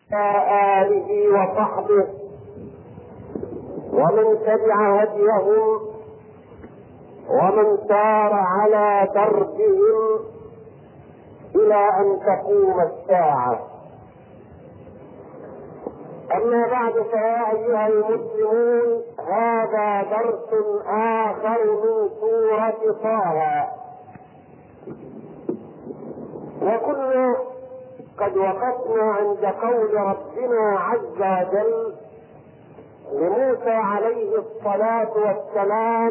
آله وصحبه ومن تبع هديهم ومن سار على دربهم إلى أن تقوم الساعة أما بعد فيا أيها المسلمون هذا درس آخر من سورة طه وكنا قد وقفنا عند قول ربنا عز وجل لموسى عليه الصلاة والسلام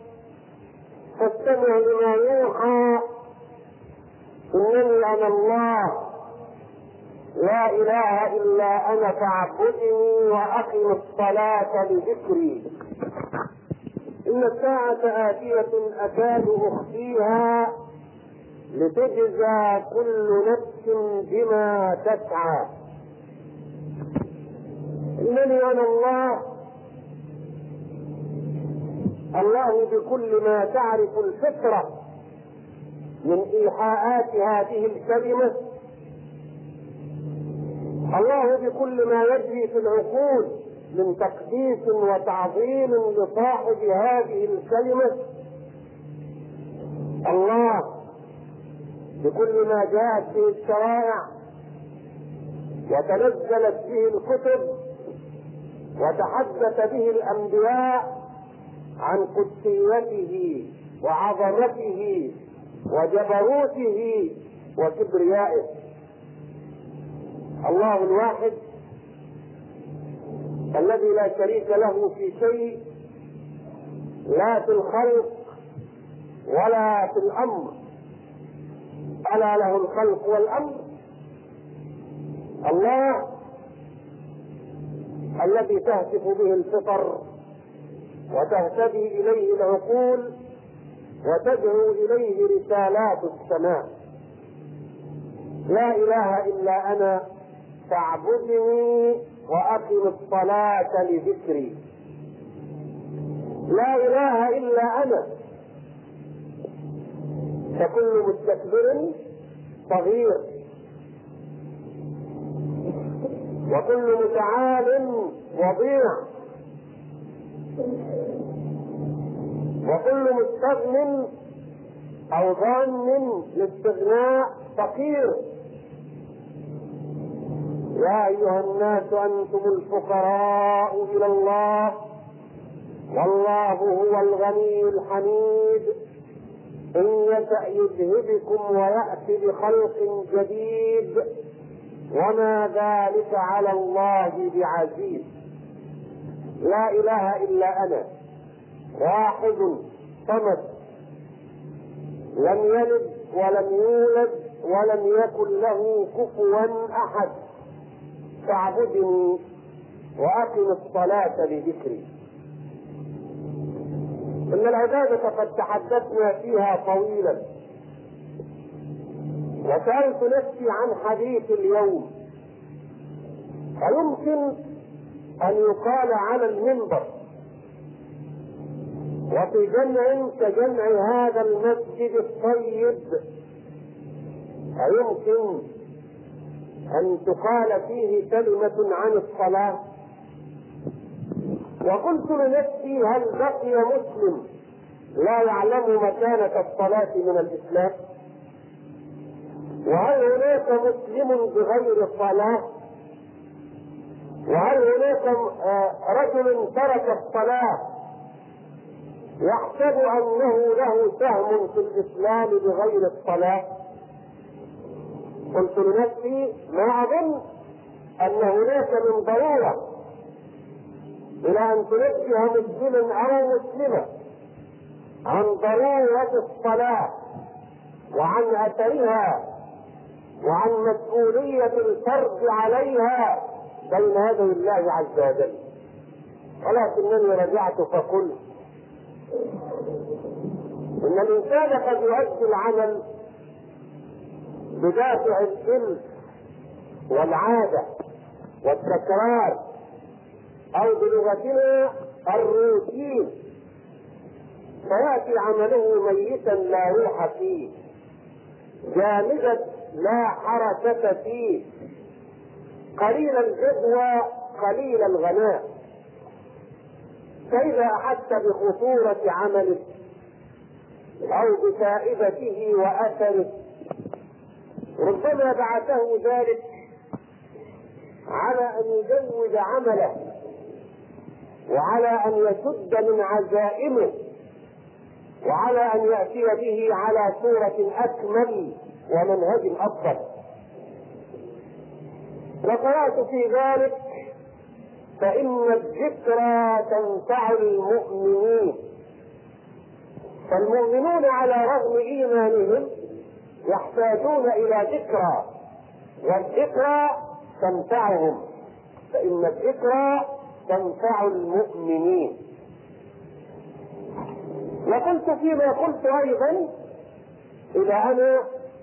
فاستمع لما يوحى إنني أنا الله لا إله إلا أنا فاعبدني وأقم الصلاة لذكري إن الساعة آتية أكاد أخفيها لتجزى كل نفس بما تسعى انني انا الله الله بكل ما تعرف الفطره من ايحاءات هذه الكلمه الله بكل ما يجري في العقول من تقديس وتعظيم لصاحب هذه الكلمه الله بكل ما جاءت به الشرائع وتنزلت به الكتب وتحدث به الانبياء عن قدسيته وعظمته وجبروته وكبريائه الله الواحد الذي لا شريك له في شيء لا في الخلق ولا في الامر الا له الخلق والامر الله الذي تهتف به الفطر وتهتدي اليه العقول وتدعو اليه رسالات السماء لا اله الا انا فاعبدني واقم الصلاه لذكري لا اله الا انا فكل مستكبر صغير وكل متعال وضيع وكل مستغن او ظان لاستغناء فقير يا ايها الناس انتم الفقراء الى الله والله هو الغني الحميد إن يشأ يذهبكم ويأتي بخلق جديد وما ذلك على الله بعزيز لا إله إلا أنا واحد صمد لم يلد ولم يولد ولم يكن له كفوا أحد فاعبدني وأقم الصلاة لذكري ان العبادة قد تحدثنا فيها طويلا وسألت نفسي عن حديث اليوم فيمكن ان يقال على المنبر وفي جمع كجمع هذا المسجد الطيب أيمكن أن تقال فيه كلمة عن الصلاة وقلت لنفسي هل بقي مسلم لا يعلم مكانة الصلاة من الإسلام؟ وهل هناك مسلم بغير صلاة؟ وهل هناك رجل ترك الصلاة يحسب أنه له سهم في الإسلام بغير الصلاة؟ قلت لنفسي ما أظن أن هناك من ضرورة الى ان تنبه مسلما او مسلمه عن ضروره الصلاه وعن اثرها وعن مسؤوليه الفرد عليها بين يدي الله عز وجل ولكنني رجعت فقلت ان الانسان قد يؤدي العمل بدافع الجلد والعاده والتكرار او بلغتنا الروتين فياتي عمله ميتا لا روح فيه جامدا لا حركه فيه قليل الجدوى قليل الغناء فإذا أحس بخطورة عمله أو بفائدته وأثره ربما بعثه ذلك على أن يجود عمله وعلى أن يسد من عزائمه وعلى أن يأتي به على صورة أكمل ومنهج أفضل وقرأت في ذلك فإن الذكرى تنفع المؤمنين فالمؤمنون على رغم إيمانهم يحتاجون إلى ذكرى والذكرى تنفعهم فإن الذكرى تنفع المؤمنين وقلت فيما قلت أيضا إذا أنا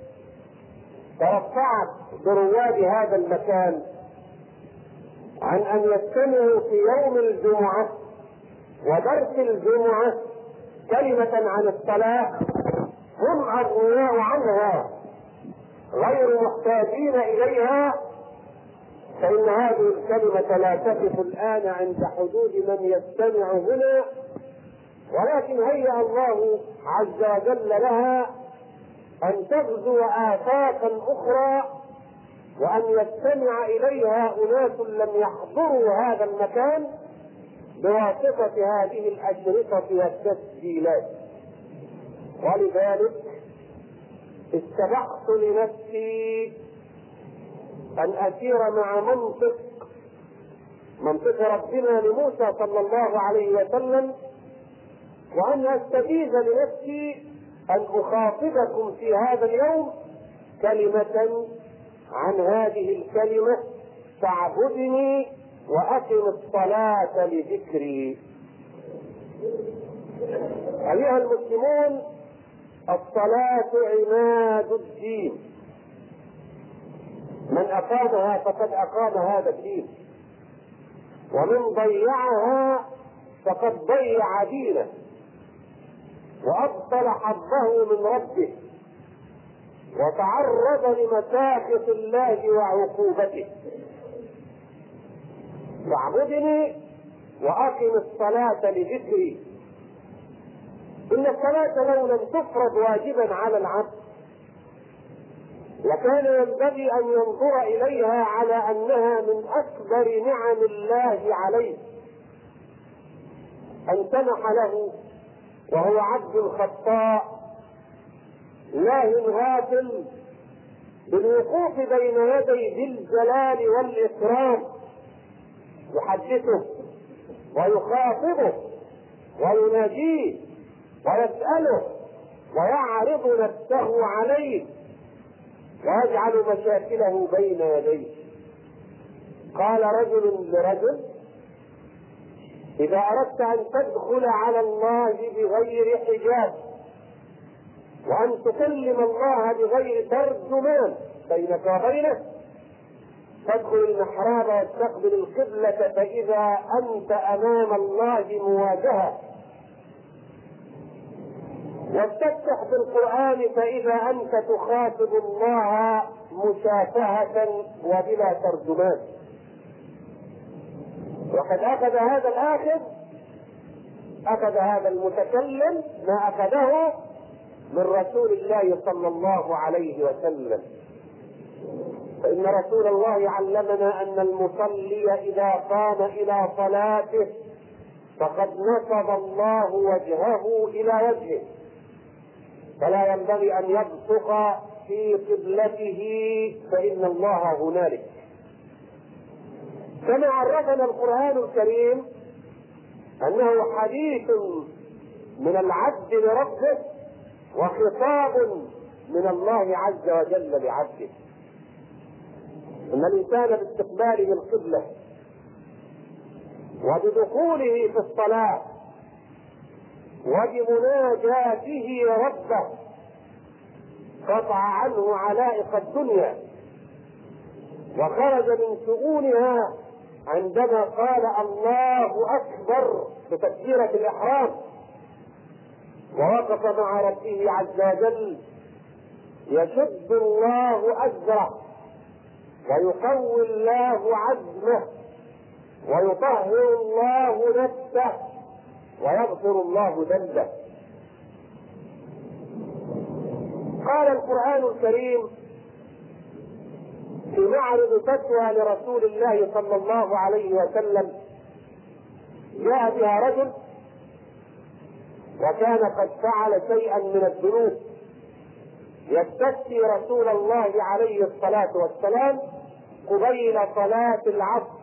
ترفعت برواد هذا المكان عن ان يجتمعوا في يوم الجمعه ودرس الجمعه كلمه عن الصلاه هم اغنياء عنها غير محتاجين اليها فان هذه الكلمه لا تقف الان عند حدود من يستمع هنا ولكن هيأ الله عز وجل لها أن تغزو آفاقا أخرى وأن يستمع إليها أناس لم يحضروا هذا المكان بواسطة هذه الأشرطة والتسجيلات ولذلك استبحت لنفسي أن أسير مع منطق منطق ربنا لموسى صلى الله عليه وسلم وأن أستفيد لنفسي أن أخاطبكم في هذا اليوم كلمة عن هذه الكلمة تعبدني وأقم الصلاة لذكري أيها المسلمون الصلاة عماد الدين من أقامها فقد أقام هذا الدين ومن ضيعها فقد ضيع دينه وأبطل حظه من ربه وتعرض لمساخط الله وعقوبته واعبدني واقم الصلاة لذكري إن الصلاة لو لم تفرض واجبا على العبد لكان ينبغي أن ينظر إليها على أنها من أكبر نعم الله عليه أن سمح له وهو عبد خطاء لا غافل بالوقوف بين يدي ذي الجلال والإكرام يحدثه ويخاطبه ويناديه ويسأله ويعرض نفسه عليه ويجعل مشاكله بين يديه قال رجل لرجل إذا أردت أن تدخل على الله بغير حجاب وأن تكلم الله بغير ترجمان بينك وبينه تدخل المحراب واستقبل القبلة فإذا أنت أمام الله مواجهة واستفتح بالقرآن فإذا أنت تخاطب الله مشافهة وبلا ترجمان وقد أخذ هذا الآخر أخذ هذا المتكلم ما أخذه من رسول الله صلى الله عليه وسلم فإن رسول الله علمنا أن المصلي إذا قام إلى صلاته فقد نصب الله وجهه إلى وجهه فلا ينبغي أن يبصق في قبلته فإن الله هنالك كما عرفنا القرآن الكريم أنه حديث من العبد لربه وخطاب من الله عز وجل لعبده ان الانسان باستقباله القبله وبدخوله في الصلاه وبمناجاته ربه قطع عنه علائق الدنيا وخرج من شؤونها عندما قال الله اكبر بتكبيره الاحرام ووقف مع ربه عز وجل يشد الله اجره ويقوي الله عزمه ويطهر الله نفسه ويغفر الله ذنبه قال القرآن الكريم في معرض فتوى لرسول الله صلى الله عليه وسلم جاء بها رجل وكان قد فعل شيئا من الذنوب يستفتي رسول الله عليه الصلاة والسلام قبيل صلاة العصر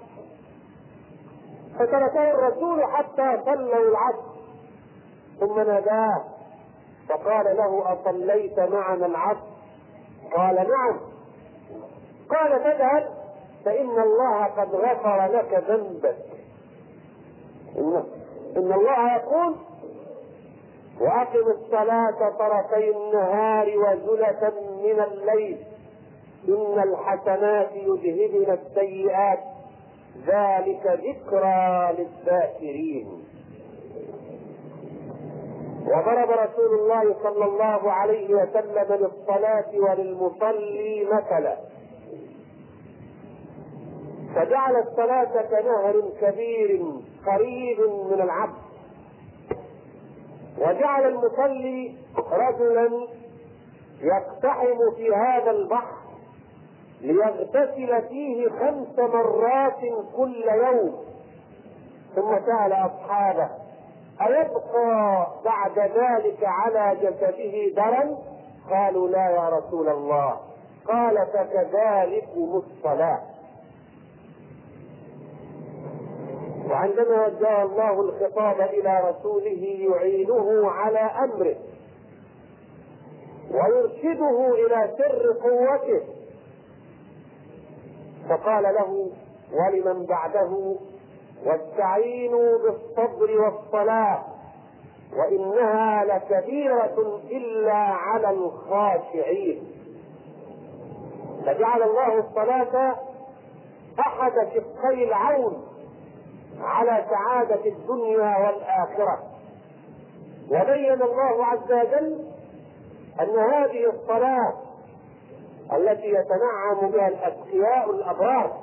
فتركه الرسول حتى صلوا العصر ثم ناداه فقال له أصليت معنا العصر قال نعم قال فاذهب فإن الله قد غفر لك ذنبك إن, إن الله يقول وأقم الصلاة طرفي النهار وزلة من الليل إن الحسنات يذهبن السيئات ذلك ذكرى للذاكرين وضرب رسول الله صلى الله عليه وسلم للصلاة وللمصلي مثلا فجعل الصلاة كنهر كبير قريب من العبد وجعل المصلي رجلا يقتحم في هذا البحر ليغتسل فيه خمس مرات كل يوم ثم سأل أصحابه أيبقى بعد ذلك على جسده درا قالوا لا يا رسول الله قال فكذلكم الصلاة وعندما وجه الله الخطاب إلى رسوله يعينه على أمره ويرشده إلى سر قوته فقال له ولمن بعده واستعينوا بالصبر والصلاة وإنها لكبيرة إلا على الخاشعين فجعل الله الصلاة أحد شقي العون على سعادة الدنيا والآخرة وبين الله عز وجل أن هذه الصلاة التي يتنعم بها الأتقياء الأبرار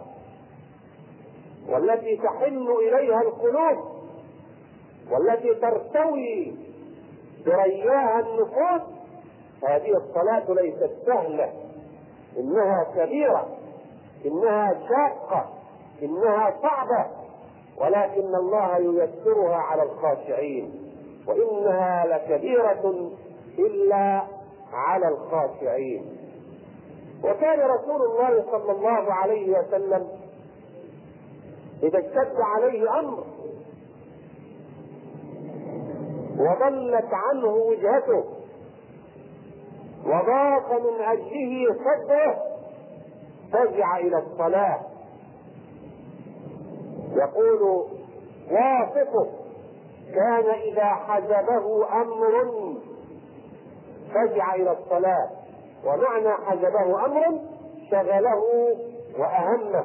والتي تحن إليها القلوب والتي ترتوي برياها النفوس هذه الصلاة ليست سهلة إنها كبيرة إنها شاقة إنها صعبة ولكن الله ييسرها على الخاشعين وإنها لكبيرة إلا على الخاشعين وكان رسول الله صلى الله عليه وسلم إذا اشتد عليه أمر وضلت عنه وجهته وضاق من أجله صدره فزع إلى الصلاة يقول واثقه كان إذا حجبه أمر فزع إلى الصلاة ومعنى حجبه أمر شغله وأهمه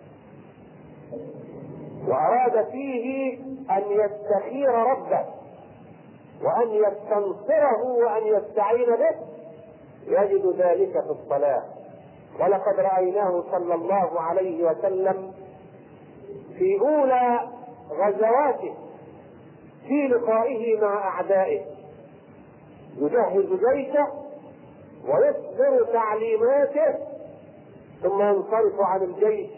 وأراد فيه أن يستخير ربه وأن يستنصره وأن يستعين به يجد ذلك في الصلاة ولقد رأيناه صلى الله عليه وسلم في أولى غزواته في لقائه مع أعدائه يجهز جيشه ويصدر تعليماته ثم ينصرف عن الجيش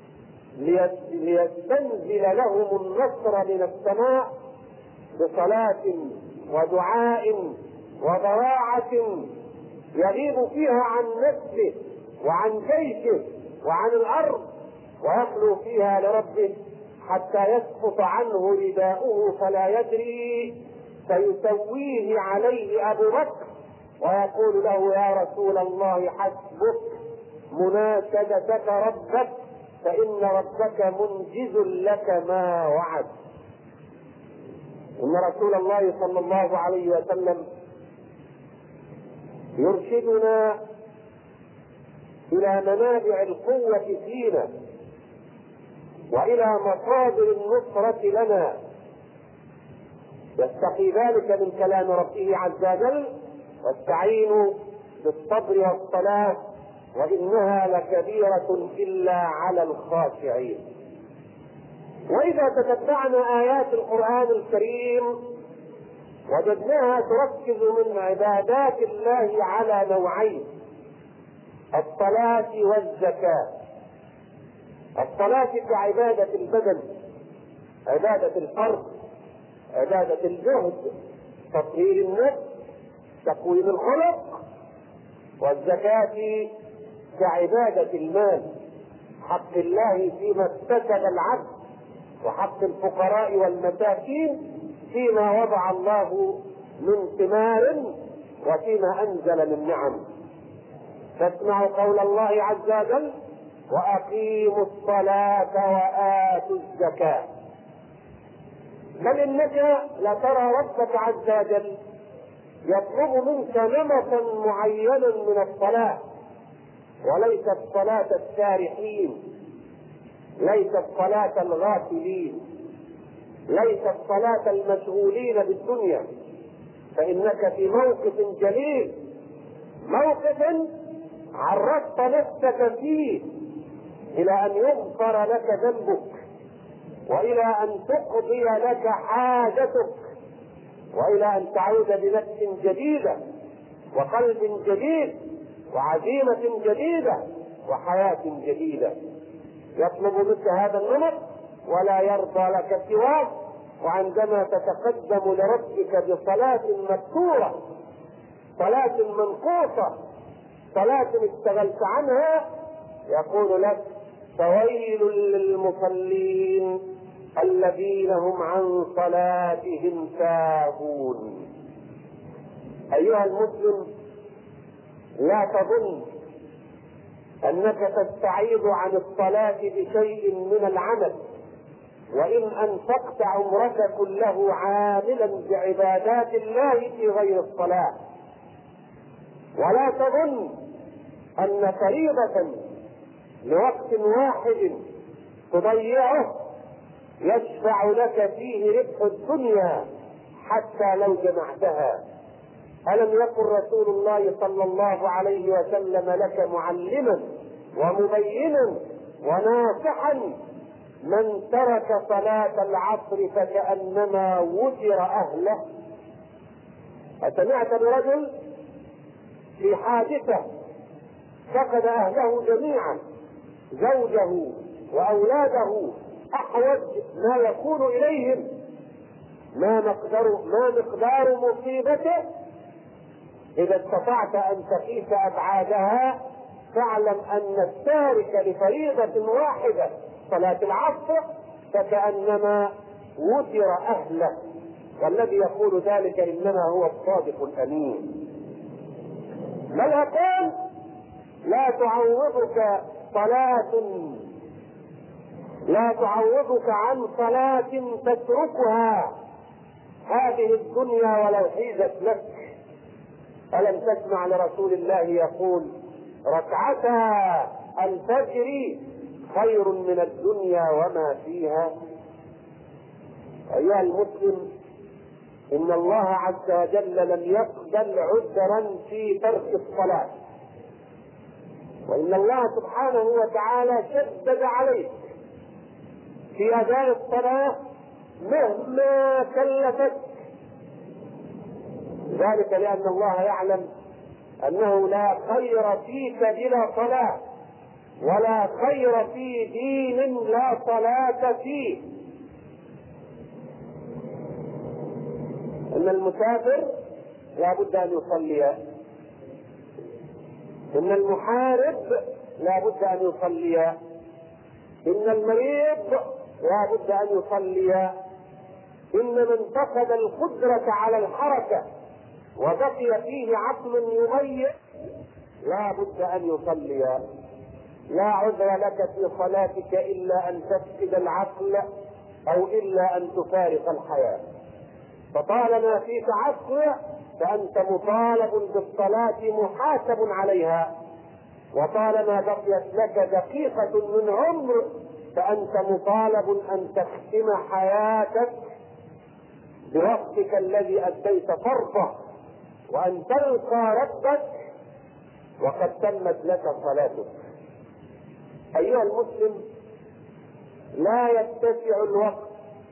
ليستنزل لهم النصر من السماء بصلاة ودعاء وضراعة يغيب فيها عن نفسه وعن جيشه وعن الأرض ويخلو فيها لربه حتى يسقط عنه رداؤه فلا يدري فيسويه عليه أبو بكر ويقول له يا رسول الله حسبك مناشدتك ربك فإن ربك منجز لك ما وعد إن رسول الله صلى الله عليه وسلم يرشدنا إلى منابع القوة فينا وإلى مصادر النصرة لنا يستقي ذلك من كلام ربه عز وجل واستعينوا بالصبر والصلاة وإنها لكبيرة إلا على الخاشعين وإذا تتبعنا آيات القرآن الكريم وجدناها تركز من عبادات الله على نوعين الصلاة والزكاة الصلاة كعبادة البدن عبادة الفرد عبادة الجهد تطهير النفس تقويم الخلق والزكاة كعبادة المال حق الله فيما اكتسب العبد وحق الفقراء والمساكين فيما وضع الله من ثمار وفيما انزل من نعم فاسمعوا قول الله عز وجل واقيموا الصلاه واتوا الزكاه بل انك لترى ربك عز وجل يطلب منك نمطا معينا من الصلاه وليست صلاه السارحين ليست صلاه الغافلين ليست صلاه المشغولين بالدنيا فانك في موقف جليل موقف عرضت نفسك فيه الى ان يغفر لك ذنبك والى ان تقضي لك حاجتك والى ان تعود بنفس جديده وقلب جديد وعزيمه جديده وحياه جديده يطلب منك هذا النمط ولا يرضى لك سواه وعندما تتقدم لربك بصلاة مكتورة صلاة منقوصة صلاة اشتغلت عنها يقول لك فويل للمصلين الذين هم عن صلاتهم ساهون ايها المسلم لا تظن انك تستعيض عن الصلاه بشيء من العمل وان انفقت عمرك كله عاملا بعبادات الله في غير الصلاه ولا تظن ان فريضه لوقت واحد تضيعه يشفع لك فيه ربح الدنيا حتى لو جمعتها ألم يكن رسول الله صلى الله عليه وسلم لك معلما ومبينا وناصحا من ترك صلاة العصر فكأنما وزر أهله أسمعت برجل في حادثة فقد أهله جميعا زوجه وأولاده أحوج ما يكون إليهم ما مقدار ما مقدار مصيبته إذا استطعت أن تقيس أبعادها فاعلم أن التارك لفريضة واحدة صلاة العصر فكأنما وتر أهله والذي يقول ذلك إنما هو الصادق الأمين بل أقول لا تعوضك صلاة لا تعوضك عن صلاة تتركها هذه الدنيا ولو حيزت لك ألم تسمع لرسول الله يقول ركعتا الفجر خير من الدنيا وما فيها أيها المسلم إن الله عز وجل لم يقبل عذرا في ترك الصلاة وإن الله سبحانه وتعالى شدد عليك في أداء الصلاة مهما كلفت ذلك لأن الله يعلم أنه لا خير فيك بلا صلاة ولا خير في دين لا صلاة فيه ان المسافر لا بد ان يصلي ان المحارب لا بد ان يصلي ان المريض لا بد ان يصلي ان من فقد القدرة على الحركة وبقي فيه عقل يميز لا بد ان يصلي لا عذر لك في صلاتك الا ان تفقد العقل او الا ان تفارق الحياه فطالما فيك عقل فانت مطالب بالصلاه محاسب عليها وطالما بقيت لك دقيقه من عمر فانت مطالب ان تختم حياتك بوقتك الذي اديت فرضه وان تلقى ربك وقد تمت لك صلاتك ايها المسلم لا يتسع الوقت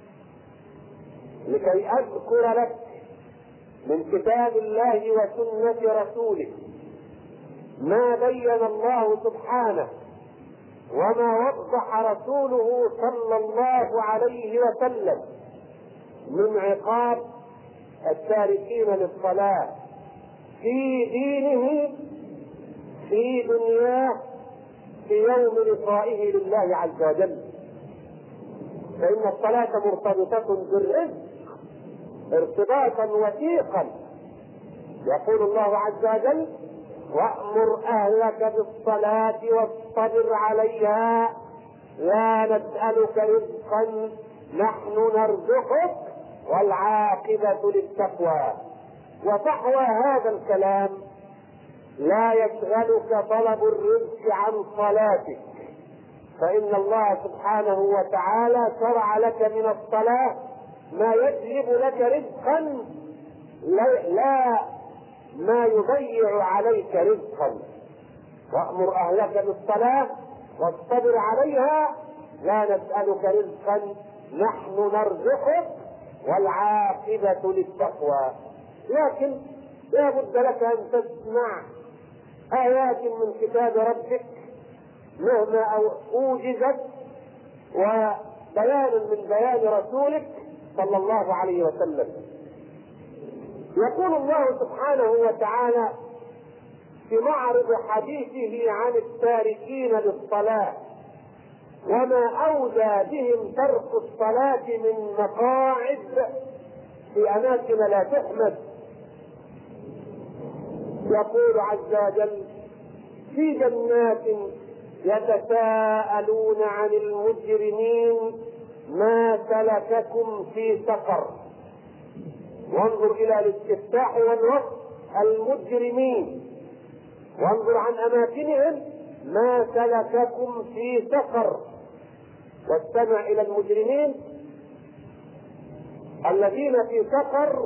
لكي اذكر لك من كتاب الله وسنه رسوله ما بين الله سبحانه وما وضح رسوله صلى الله عليه وسلم من عقاب التاركين للصلاة في دينه في دنياه في يوم لقائه لله عز وجل فإن الصلاة مرتبطة بالرزق ارتباطا وثيقا يقول الله عز وجل وأمر أهلك بالصلاة واصطبر عليها لا نسألك رزقا نحن نرزقك والعاقبة للتقوى وفحوى هذا الكلام لا يشغلك طلب الرزق عن صلاتك فإن الله سبحانه وتعالى شرع لك من الصلاة ما يجلب لك رزقا لا ما يضيع عليك رزقا وأمر أهلك بالصلاة واصطبر عليها لا نسألك رزقا نحن نرزقك والعاقبة للتقوى لكن لا بد لك أن تسمع آيات من كتاب ربك مهما أوجزت وبيان من بيان رسولك صلى الله عليه وسلم يقول الله سبحانه وتعالى في معرض حديثه عن التاركين للصلاة وما أودى بهم ترك الصلاة من مقاعد في أماكن لا تحمد يقول عز وجل في جنات يتساءلون عن المجرمين ما سلككم في سقر وانظر الى الاستفتاح والوصف المجرمين وانظر عن اماكنهم ما سلككم في سقر واستمع الى المجرمين الذين في سقر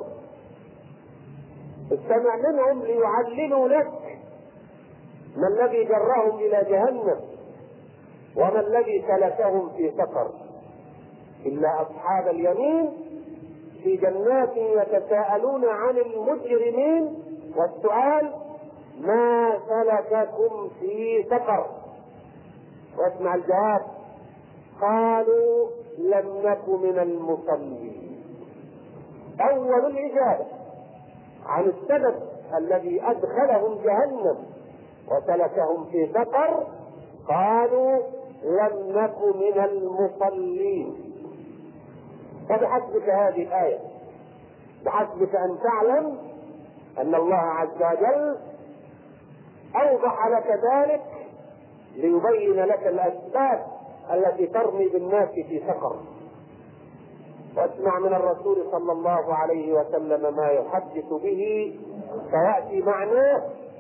استمع منهم ليعللوا لك ما الذي جرهم الى جهنم وما الذي سلكهم في سقر الا اصحاب اليمين في جنات يتساءلون عن المجرمين والسؤال ما سلككم في سقر واسمع الجواب قالوا لم نك من المصلين اول الاجابه عن السبب الذي ادخلهم جهنم وسلكهم في سقر قالوا لم نك من المصلين فبحسبك هذه الآية بحسبك أن تعلم أن الله عز وجل أوضح لك ذلك ليبين لك الأسباب التي ترمي بالناس في سقر واسمع من الرسول صلى الله عليه وسلم ما يحدث به فيأتي معناه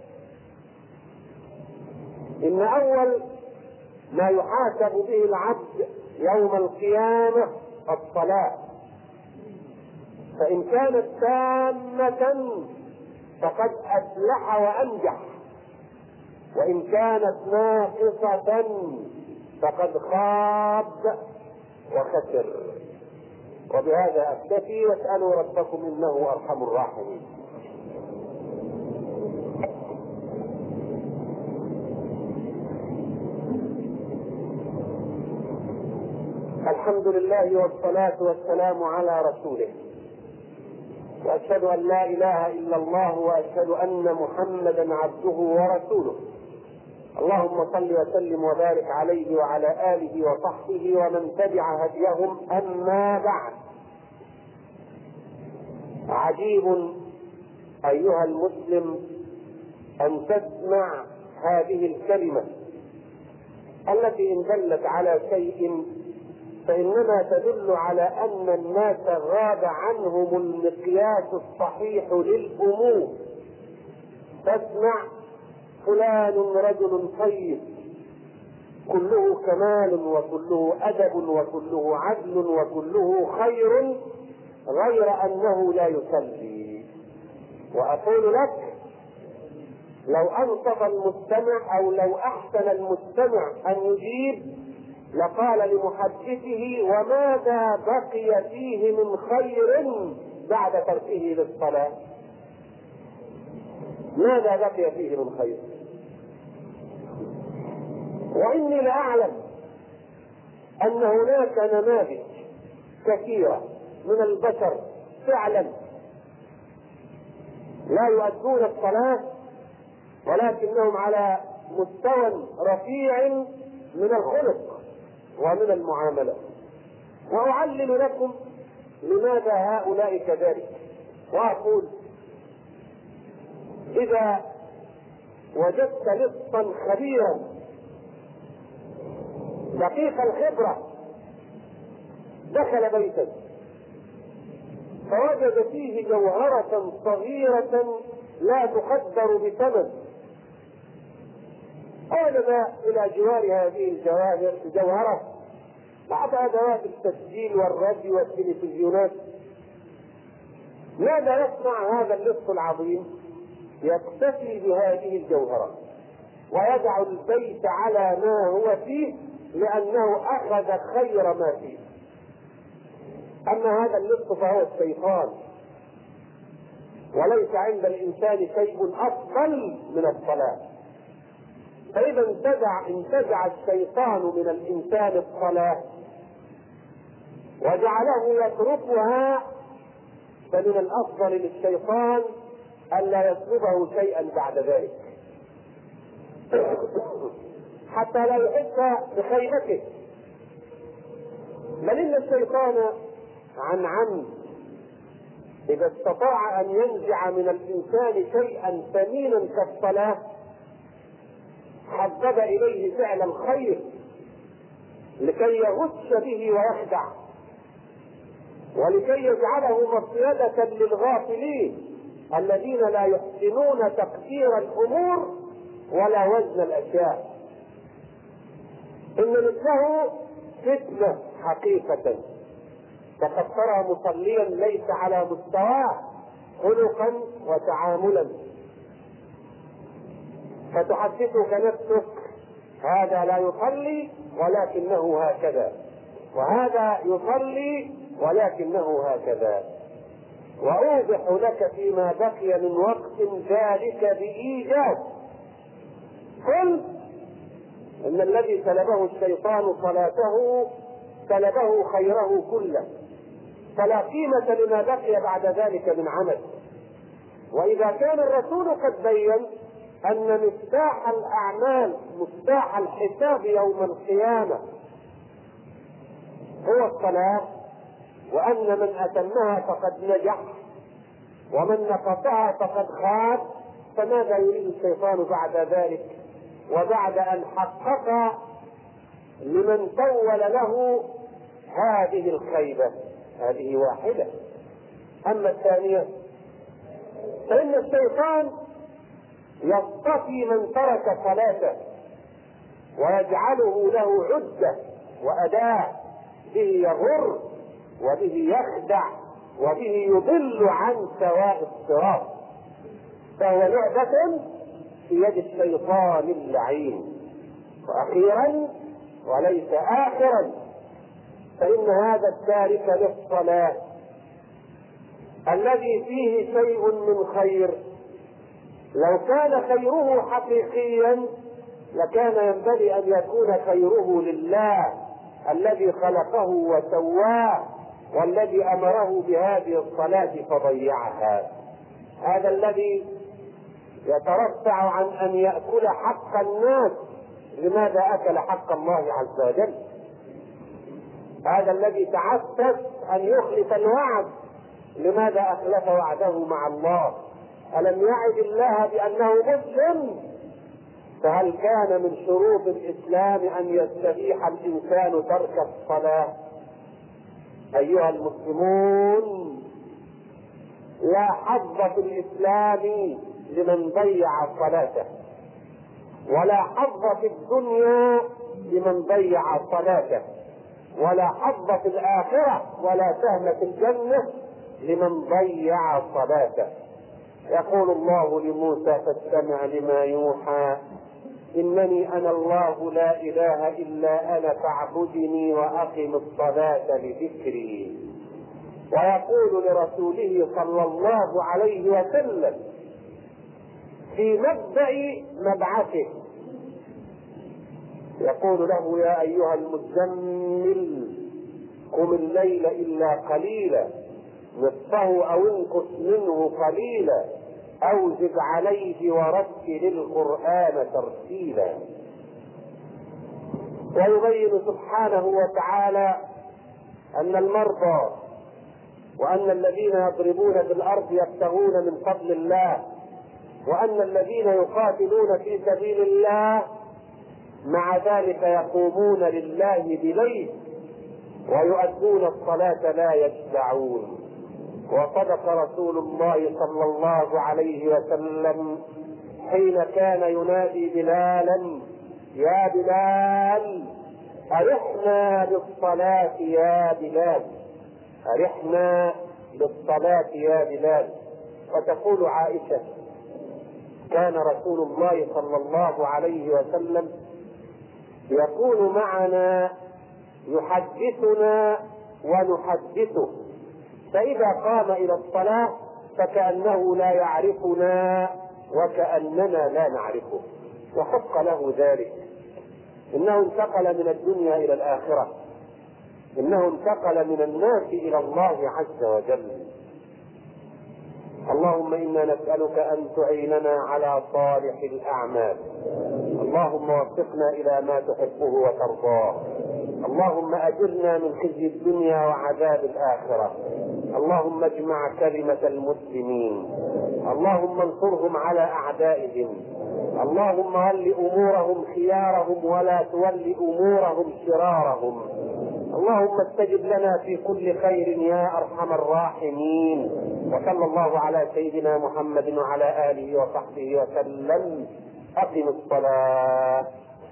إن أول ما يحاسب به العبد يوم القيامة الصلاة فإن كانت تامة فقد أفلح وأنجح وإن كانت ناقصة فقد خاب وخسر وبهذا أكتفي واسألوا ربكم إنه أرحم الراحمين الحمد لله والصلاة والسلام على رسوله وأشهد أن لا إله إلا الله وأشهد أن محمدا عبده ورسوله اللهم صل وسلم وبارك عليه وعلى آله وصحبه ومن تبع هديهم أما بعد عجيب أيها المسلم أن تسمع هذه الكلمة التي إن دلت على شيء فإنما تدل على أن الناس غاب عنهم المقياس الصحيح للأمور فاسمع فلان رجل طيب كله كمال وكله أدب وكله عدل وكله خير غير أنه لا يصلي وأقول لك لو انصف المستمع او لو احسن المستمع ان يجيب لقال لمحدثه وماذا بقي فيه من خير بعد تركه للصلاة ماذا بقي فيه من خير وإني لأعلم أن هناك نماذج كثيرة من البشر فعلا لا يؤدون الصلاة ولكنهم على مستوى رفيع من الخلق ومن المعاملة وأعلل لكم لماذا هؤلاء كذلك وأقول إذا وجدت لصا خبيرا دقيق الخبرة دخل بيتا فوجد فيه جوهرة صغيرة لا تقدر بثمن وجد إلى جوار هذه الجواهر جوهرة بعض أدوات التسجيل والراديو والتلفزيونات ماذا يصنع هذا اللص العظيم؟ يكتفي بهذه الجوهرة ويدع البيت على ما هو فيه لأنه أخذ خير ما فيه أما هذا اللص فهو الشيطان وليس عند الإنسان شيء أفضل من الصلاة فإذا انتزع انتزع الشيطان من الإنسان الصلاة وجعله يتركها فمن الأفضل للشيطان ألا يطلبه شيئا بعد ذلك حتى لا يحس بخيبته بل إن الشيطان عن عمد إذا استطاع أن ينزع من الإنسان شيئا ثمينا كالصلاة حبب إليه فعل الخير لكي يغش به ويخدع ولكي يجعله مصيدة للغافلين الذين لا يحسنون تقدير الأمور ولا وزن الأشياء إن مثله فتنة حقيقة فقد ترى مصليا ليس على مستواه خلقا وتعاملا فتحدثك نفسك هذا لا يصلي ولكنه هكذا وهذا يصلي ولكنه هكذا واوضح لك فيما بقي من وقت ذلك بايجاز قل ان الذي سلبه الشيطان صلاته سلبه خيره كله فلا قيمة لما بقي بعد ذلك من عمل وإذا كان الرسول قد بين أن مفتاح الأعمال مفتاح الحساب يوم القيامة هو الصلاة وأن من أتمها فقد نجح ومن نقصها فقد خاب فماذا يريد الشيطان بعد ذلك وبعد أن حقق لمن سول له هذه الخيبة هذه واحدة أما الثانية فإن الشيطان يصطفي من ترك صلاته ويجعله له عدة وأداة به يغر وبه يخدع وبه يضل عن سواء الصراط فهو لعبة في يد الشيطان اللعين وأخيرا وليس آخرا فإن هذا التارك للصلاة الذي فيه شيء من خير لو كان خيره حقيقيا لكان ينبغي أن يكون خيره لله الذي خلقه وسواه والذي أمره بهذه الصلاة فضيعها هذا الذي يترفع عن أن يأكل حق الناس لماذا أكل حق الله عز وجل هذا الذي تعسف ان يخلف الوعد لماذا اخلف وعده مع الله الم يعد الله بانه مسلم فهل كان من شروط الاسلام ان يستبيح الانسان ترك الصلاه ايها المسلمون لا حظ في الاسلام لمن ضيع صلاته ولا حظ في الدنيا لمن ضيع صلاته ولا حظ في الآخرة ولا سهم في الجنة لمن ضيع صلاته يقول الله لموسى فاستمع لما يوحى إنني أنا الله لا إله إلا أنا فاعبدني وأقم الصلاة لذكري ويقول لرسوله صلى الله عليه وسلم في مبدأ مبعثه يقول له يا أيها المزمل قم الليل إلا قليلا نصفه أو انقص منه قليلا أو زد عليه ورتل القرآن ترتيلا ويبين سبحانه وتعالى أن المرضى وأن الذين يضربون في الأرض يبتغون من فضل الله وأن الذين يقاتلون في سبيل الله مع ذلك يقومون لله بليل ويؤدون الصلاة لا يشبعون وصدق رسول الله صلى الله عليه وسلم حين كان ينادي بلالا يا بلال أرحنا بالصلاة يا بلال أرحنا بالصلاة يا بلال وتقول عائشة كان رسول الله صلى الله عليه وسلم يكون معنا يحدثنا ونحدثه فإذا قام إلى الصلاة فكأنه لا يعرفنا وكأننا لا نعرفه وحق له ذلك إنه انتقل من الدنيا إلى الآخرة إنه انتقل من الناس إلى الله عز وجل اللهم إنا نسألك أن تعيننا على صالح الأعمال اللهم وفقنا إلى ما تحبه وترضاه اللهم أجرنا من خزي الدنيا وعذاب الآخرة اللهم اجمع كلمة المسلمين اللهم انصرهم على أعدائهم اللهم ول أمورهم خيارهم ولا تول أمورهم شرارهم اللهم استجب لنا في كل خير يا ارحم الراحمين وصلى الله على سيدنا محمد وعلى اله وصحبه وسلم اقم الصلاه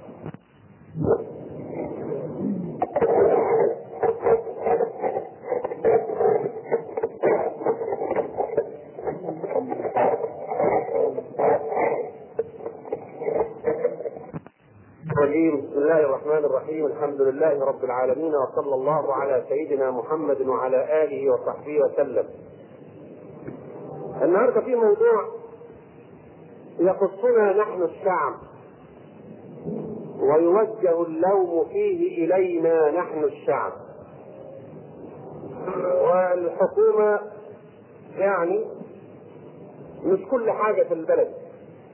الرجيم بسم الله الرحمن الرحيم الحمد لله رب العالمين وصلى الله على سيدنا محمد وعلى اله وصحبه وسلم. النهارده في موضوع يخصنا نحن الشعب ويوجه اللوم فيه الينا نحن الشعب. والحكومه يعني مش كل حاجه في البلد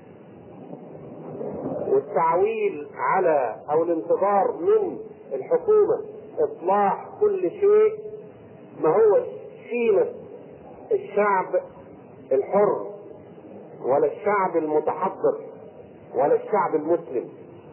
والتعويل على او الانتظار من الحكومه اصلاح كل شيء ما هو شيمه الشعب الحر ولا الشعب المتحضر ولا الشعب المسلم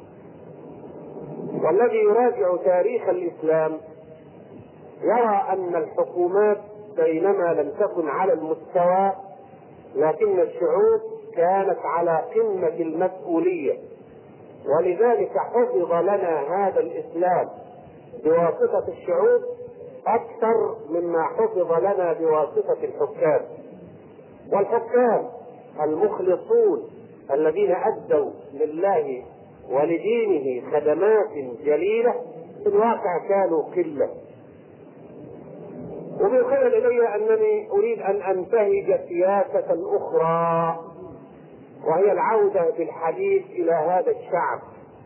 والذي يراجع تاريخ الاسلام يرى ان الحكومات بينما لم تكن على المستوى لكن الشعوب كانت على قمه المسؤوليه ولذلك حفظ لنا هذا الاسلام بواسطه الشعوب اكثر مما حفظ لنا بواسطه الحكام والحكام المخلصون الذين ادوا لله ولدينه خدمات جليله في الواقع كانوا قله وبالخير الي انني اريد ان انتهج سياسه اخرى وهي العودة بالحديث إلى هذا الشعب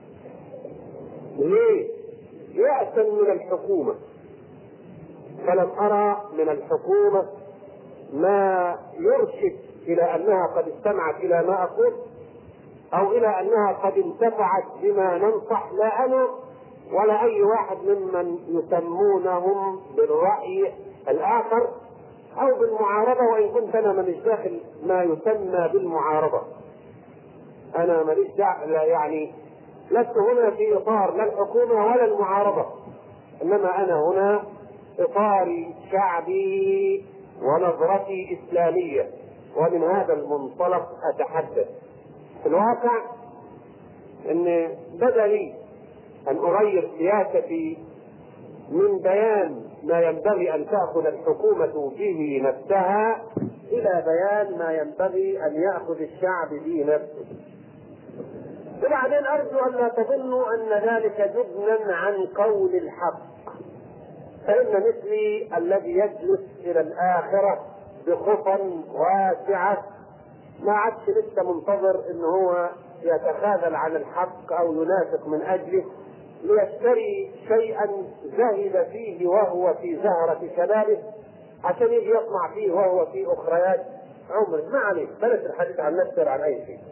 ليه؟ يأسا من الحكومة فلم أرى من الحكومة ما يرشد إلى أنها قد استمعت إلى ما أقول أو إلى أنها قد انتفعت بما ننصح لا أنا ولا أي واحد ممن يسمونهم بالرأي الآخر أو بالمعارضة وإن كنت أنا مانيش داخل ما يسمى بالمعارضة انا ماليش دعوه يعني لست هنا في اطار لا الحكومه ولا المعارضه انما انا هنا اطاري شعبي ونظرتي اسلاميه ومن هذا المنطلق اتحدث في الواقع ان بدا لي ان اغير سياستي من بيان ما ينبغي ان تاخذ الحكومه به نفسها الى بيان ما ينبغي ان ياخذ الشعب به نفسه وبعدين ارجو ان لا تظنوا ان ذلك جبنا عن قول الحق فان مثلي الذي يجلس الى الاخره بخطى واسعه ما عادش لسه منتظر ان هو يتخاذل عن الحق او ينافق من اجله ليشتري شيئا زهد فيه وهو في زهرة شبابه عشان يجي يطمع فيه وهو في اخريات عمره ما عليه بلاش الحديث عن نفسه عن اي شيء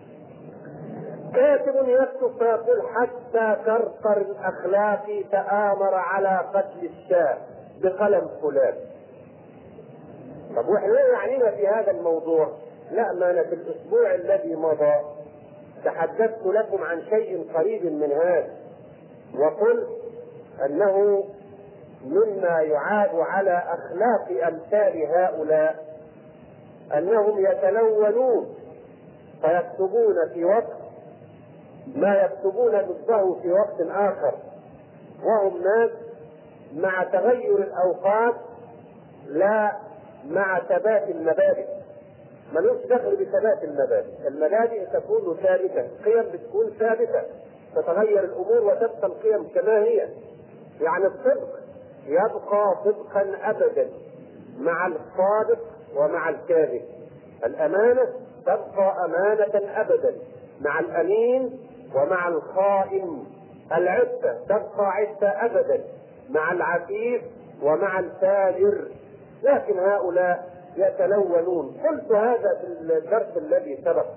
كاتب يكتب فيقول حتى كركر الاخلاق تآمر على قتل الشاه بقلم فلان طب واحنا ايه يعنينا في هذا الموضوع؟ لا ما انا في الاسبوع الذي مضى تحدثت لكم عن شيء قريب من هذا وقلت انه مما يعاب على اخلاق امثال هؤلاء انهم يتلونون فيكتبون في وقت ما يكتبون ضده في وقت اخر وهم ناس مع تغير الاوقات لا مع ثبات المبادئ ملوش دخل بثبات المبادئ المبادئ تكون ثابته قيم بتكون ثابته تتغير الامور وتبقى القيم كما هي يعني الصدق يبقى صدقا ابدا مع الصادق ومع الكاذب الامانه تبقى امانه ابدا مع الامين ومع الخائن العفه تبقى عفه ابدا مع العفيف ومع الفاجر لكن هؤلاء يتلونون قلت هذا في الدرس الذي سبق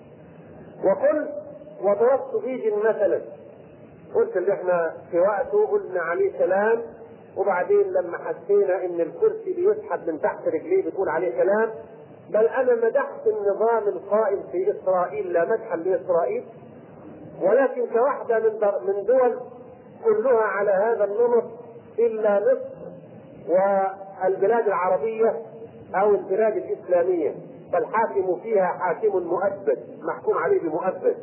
وقلت وضربت بيج مثلا قلت اللي احنا في وقته قلنا عليه سلام وبعدين لما حسينا ان الكرسي بيسحب من تحت رجليه بتقول عليه كلام بل انا مدحت النظام القائم في اسرائيل لا مدحا لاسرائيل ولكن كواحده من من دول كلها على هذا النمط الا مصر والبلاد العربيه او البلاد الاسلاميه فالحاكم فيها حاكم مؤبد محكوم عليه بمؤبد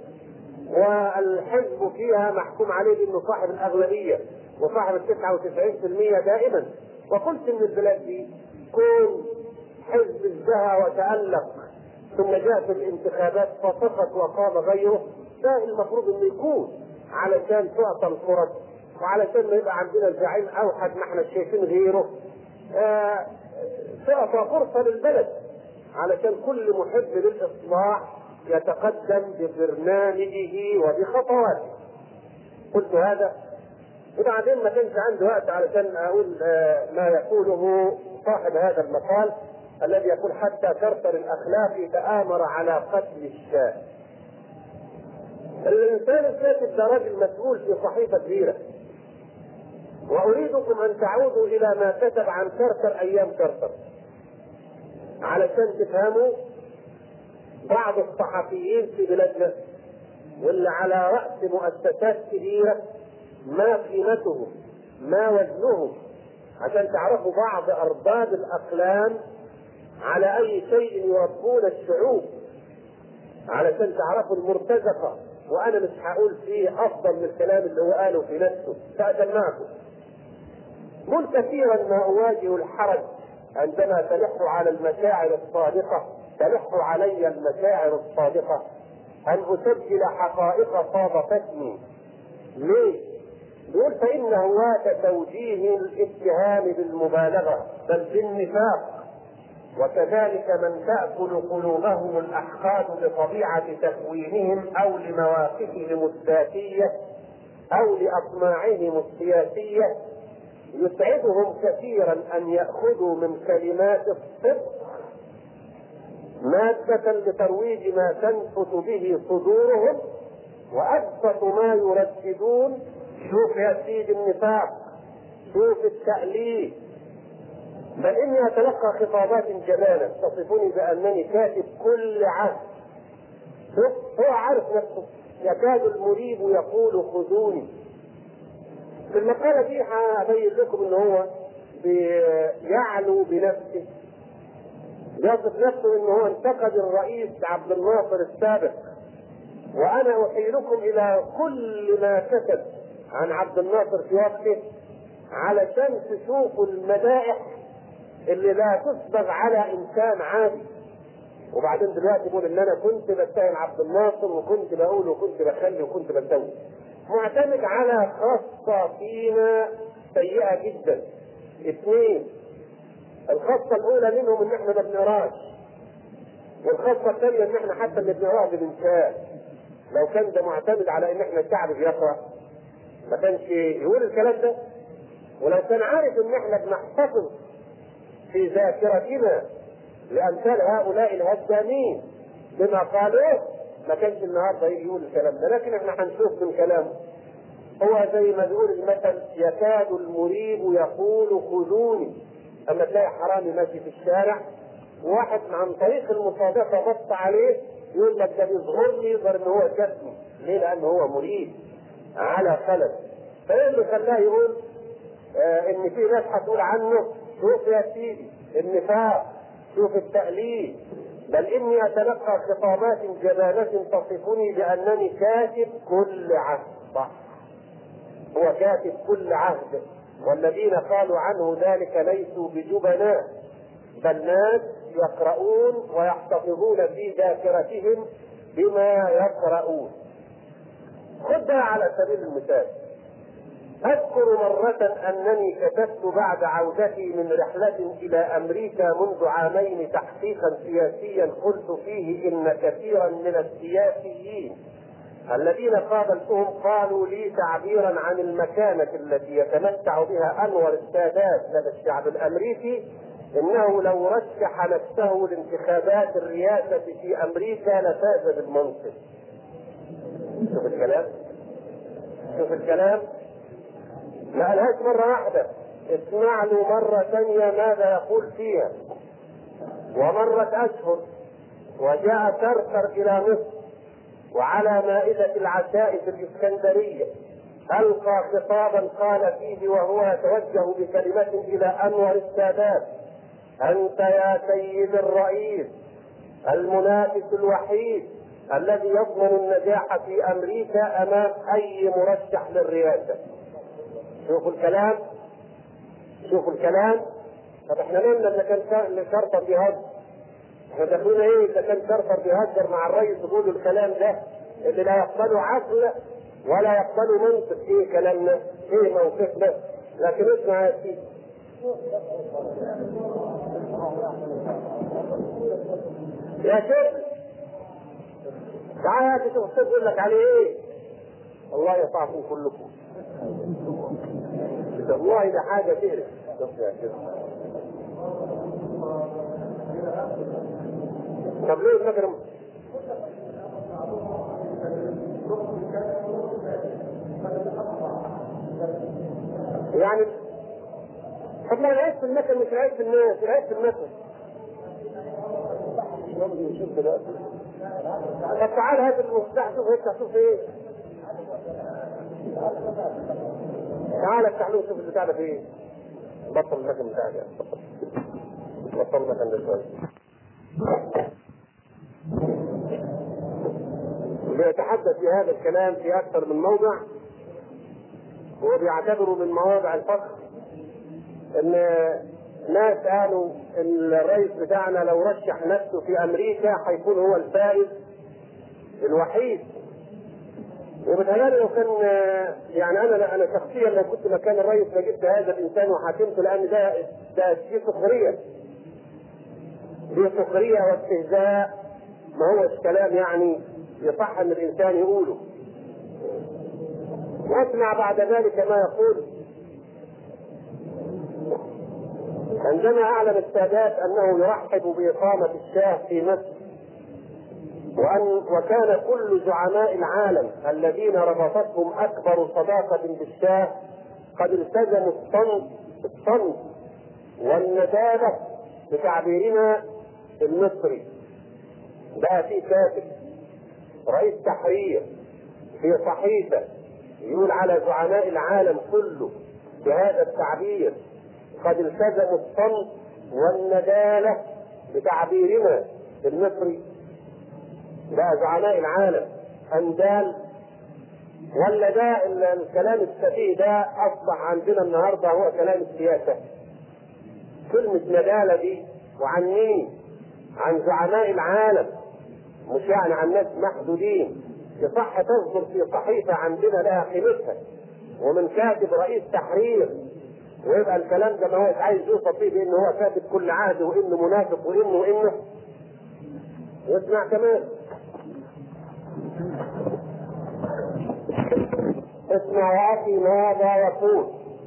والحزب فيها محكوم عليه بانه صاحب الاغلبيه وصاحب ال 99% دائما وقلت ان البلاد دي كون حزب ازدهى وتالق ثم جاء في الانتخابات فسقط وقام غيره ده المفروض انه يكون علشان تعطى الفرص وعلشان ما يبقى عندنا زعيم اوحد ما احنا شايفين غيره آه تعطى فرصه للبلد علشان كل محب للاصلاح يتقدم ببرنامجه وبخطواته قلت هذا وبعدين ما كانش عندي وقت علشان اقول ما يقوله صاحب هذا المقال الذي يقول حتى كرتر الاخلاق تآمر على قتل الشاه. الانسان الكاتب ده راجل مسؤول في صحيفه كبيره. واريدكم ان تعودوا الى ما كتب عن كرتر ايام كرتر. علشان تفهموا بعض الصحفيين في بلادنا واللي على رأس مؤسسات كبيرة ما قيمتهم ما وزنهم عشان تعرفوا بعض أرباب الأقلام على أي شيء يربون الشعوب علشان تعرفوا المرتزقة وأنا مش هقول فيه أفضل من الكلام اللي هو قاله في نفسه تأذن معكم قل كثيرا ما أواجه الحرج عندما تلح على المشاعر الصادقة تلح علي المشاعر الصادقة أن أسجل حقائق صادفتني ليه؟ يقول فإن هواة توجيه الاتهام بالمبالغة بل بالنفاق وكذلك من تأكل قلوبهم الأحقاد بطبيعة تكوينهم أو لمواقفهم الذاتية أو لأطماعهم السياسية يسعدهم كثيرا أن يأخذوا من كلمات الصدق مادة لترويج ما تنفث به صدورهم وأبسط ما يرددون شوف يا سيدي النفاق شوف التأليف بل إني أتلقى خطابات جمالا تصفني بأنني كاتب كل عهد شوف هو عارف نفسه يكاد المريب يقول خذوني في المقالة دي هبين لكم إن هو بيعلو بنفسه يصف نفسه انه هو انتقد الرئيس عبد الناصر السابق وانا احيلكم الى كل ما كتب عن عبد الناصر في وقته علشان تشوفوا المدائح اللي لا تسبغ على انسان عادي وبعدين دلوقتي يقول ان انا كنت بتهم عبد الناصر وكنت بقول وكنت بخلي وكنت بسوي معتمد على خاصة فينا سيئة جدا اثنين الخاصة الأولى منهم إن إحنا ما بنقراش والخاصة الثانية إن إحنا حتى اللي بنقراه بننساه لو كان ده معتمد على إن إحنا الشعب بيقرأ ما كانش يقول الكلام ده ولو كان عارف إن إحنا بنحتفظ في ذاكرتنا لأمثال هؤلاء الهدامين بما قالوه ما كانش النهارده يجي يقول الكلام ده لكن احنا هنشوف من كلامه هو زي ما بيقول المثل يكاد المريب يقول خذوني اما تلاقي حرامي ماشي في الشارع واحد عن طريق المصادقه بص عليه يقول لك ده بيظهرني يظهر ان هو جسمي ليه؟ لان هو مريب على خلل فايه اللي خلاه يقول آه ان في ناس هتقول عنه شوف يا سيدي النفاق شوف التأليف بل إني أتلقى خطابات جبانة تصفني بأنني كاتب كل عهد صح هو كاتب كل عهد والذين قالوا عنه ذلك ليسوا بجبناء بل ناس يقرؤون ويحتفظون في ذاكرتهم بما يقرؤون خذها على سبيل المثال أذكر مرة أنني كتبت بعد عودتي من رحلة إلى أمريكا منذ عامين تحقيقا سياسيا قلت فيه إن كثيرا من السياسيين الذين قابلتهم قالوا لي تعبيرا عن المكانة التي يتمتع بها أنور السادات لدى الشعب الأمريكي إنه لو رشح نفسه لانتخابات الرئاسة في أمريكا لفاز بالمنصب. شوف الكلام؟ شوف الكلام؟ ما قالهاش مرة واحدة اسمع له مرة ثانية ماذا يقول فيها ومرت أشهر وجاء كركر إلى مصر وعلى مائدة العشاء في الإسكندرية ألقى خطابا قال فيه وهو يتوجه بكلمة إلى أنور السادات أنت يا سيد الرئيس المنافس الوحيد الذي يضمن النجاح في أمريكا أمام أي مرشح للرئاسة شوفوا الكلام شوفوا الكلام طب احنا قلنا ان كان شرطه بيهزر احنا داخلين ايه اذا كان شرطه بيهزر مع الرئيس يقول الكلام ده اللي لا يقبله عقل ولا يقبله منطق ايه كلامنا ايه موقفنا لكن اسمع يا سيدي يا شيخ تعالى يا شيخ يقول لك عليه ايه الله يطاعكم كلكم والله ده حاجة تقرف طب ليه النجر يعني طب ما العيب في المكن مش العيب في الناس العيب في المكن طب تعال هات المفتاح شوف هيك شوف ايه تعال افتح له شوف البتاع ده فيه بطل المكن بتاعك بطل المكن ده شويه بيتحدث في هذا الكلام في اكثر من موضع هو بيعتبره من مواضع الفخر ان ناس قالوا ان الرئيس بتاعنا لو رشح نفسه في امريكا هيكون هو الفائز الوحيد وبتهيألي لو كان يعني انا انا شخصيا لو كنت مكان الرئيس لجبت هذا الانسان وحاكمته لان ده ده دي سخريه دي سخريه واستهزاء ما هوش كلام يعني يصح ان الانسان يقوله واسمع بعد ذلك ما يقول عندما اعلن السادات انه يرحب باقامه الشاه في مصر وأن وكان كل زعماء العالم الذين ربطتهم أكبر صداقة بالشاه قد التزموا الصمت الصمت والندامة بتعبيرنا المصري بقى في كاتب رئيس تحرير في صحيفة يقول على زعماء العالم كله بهذا التعبير قد التزموا الصمت والندالة بتعبيرنا المصري ده زعماء العالم اندال ولا ده الكلام السفيه ده اصبح عندنا النهارده هو كلام السياسه كلمة ندالة دي وعن مين؟ عن زعماء العالم مش يعني عن ناس محدودين يصح تصدر في صحيفة عندنا لها قيمتها ومن كاتب رئيس تحرير ويبقى الكلام ده ما هو عايز يوصف فيه بانه هو كاتب كل عهد وانه منافق وانه وانه واسمع كمان اسمع يا اخي ماذا يقول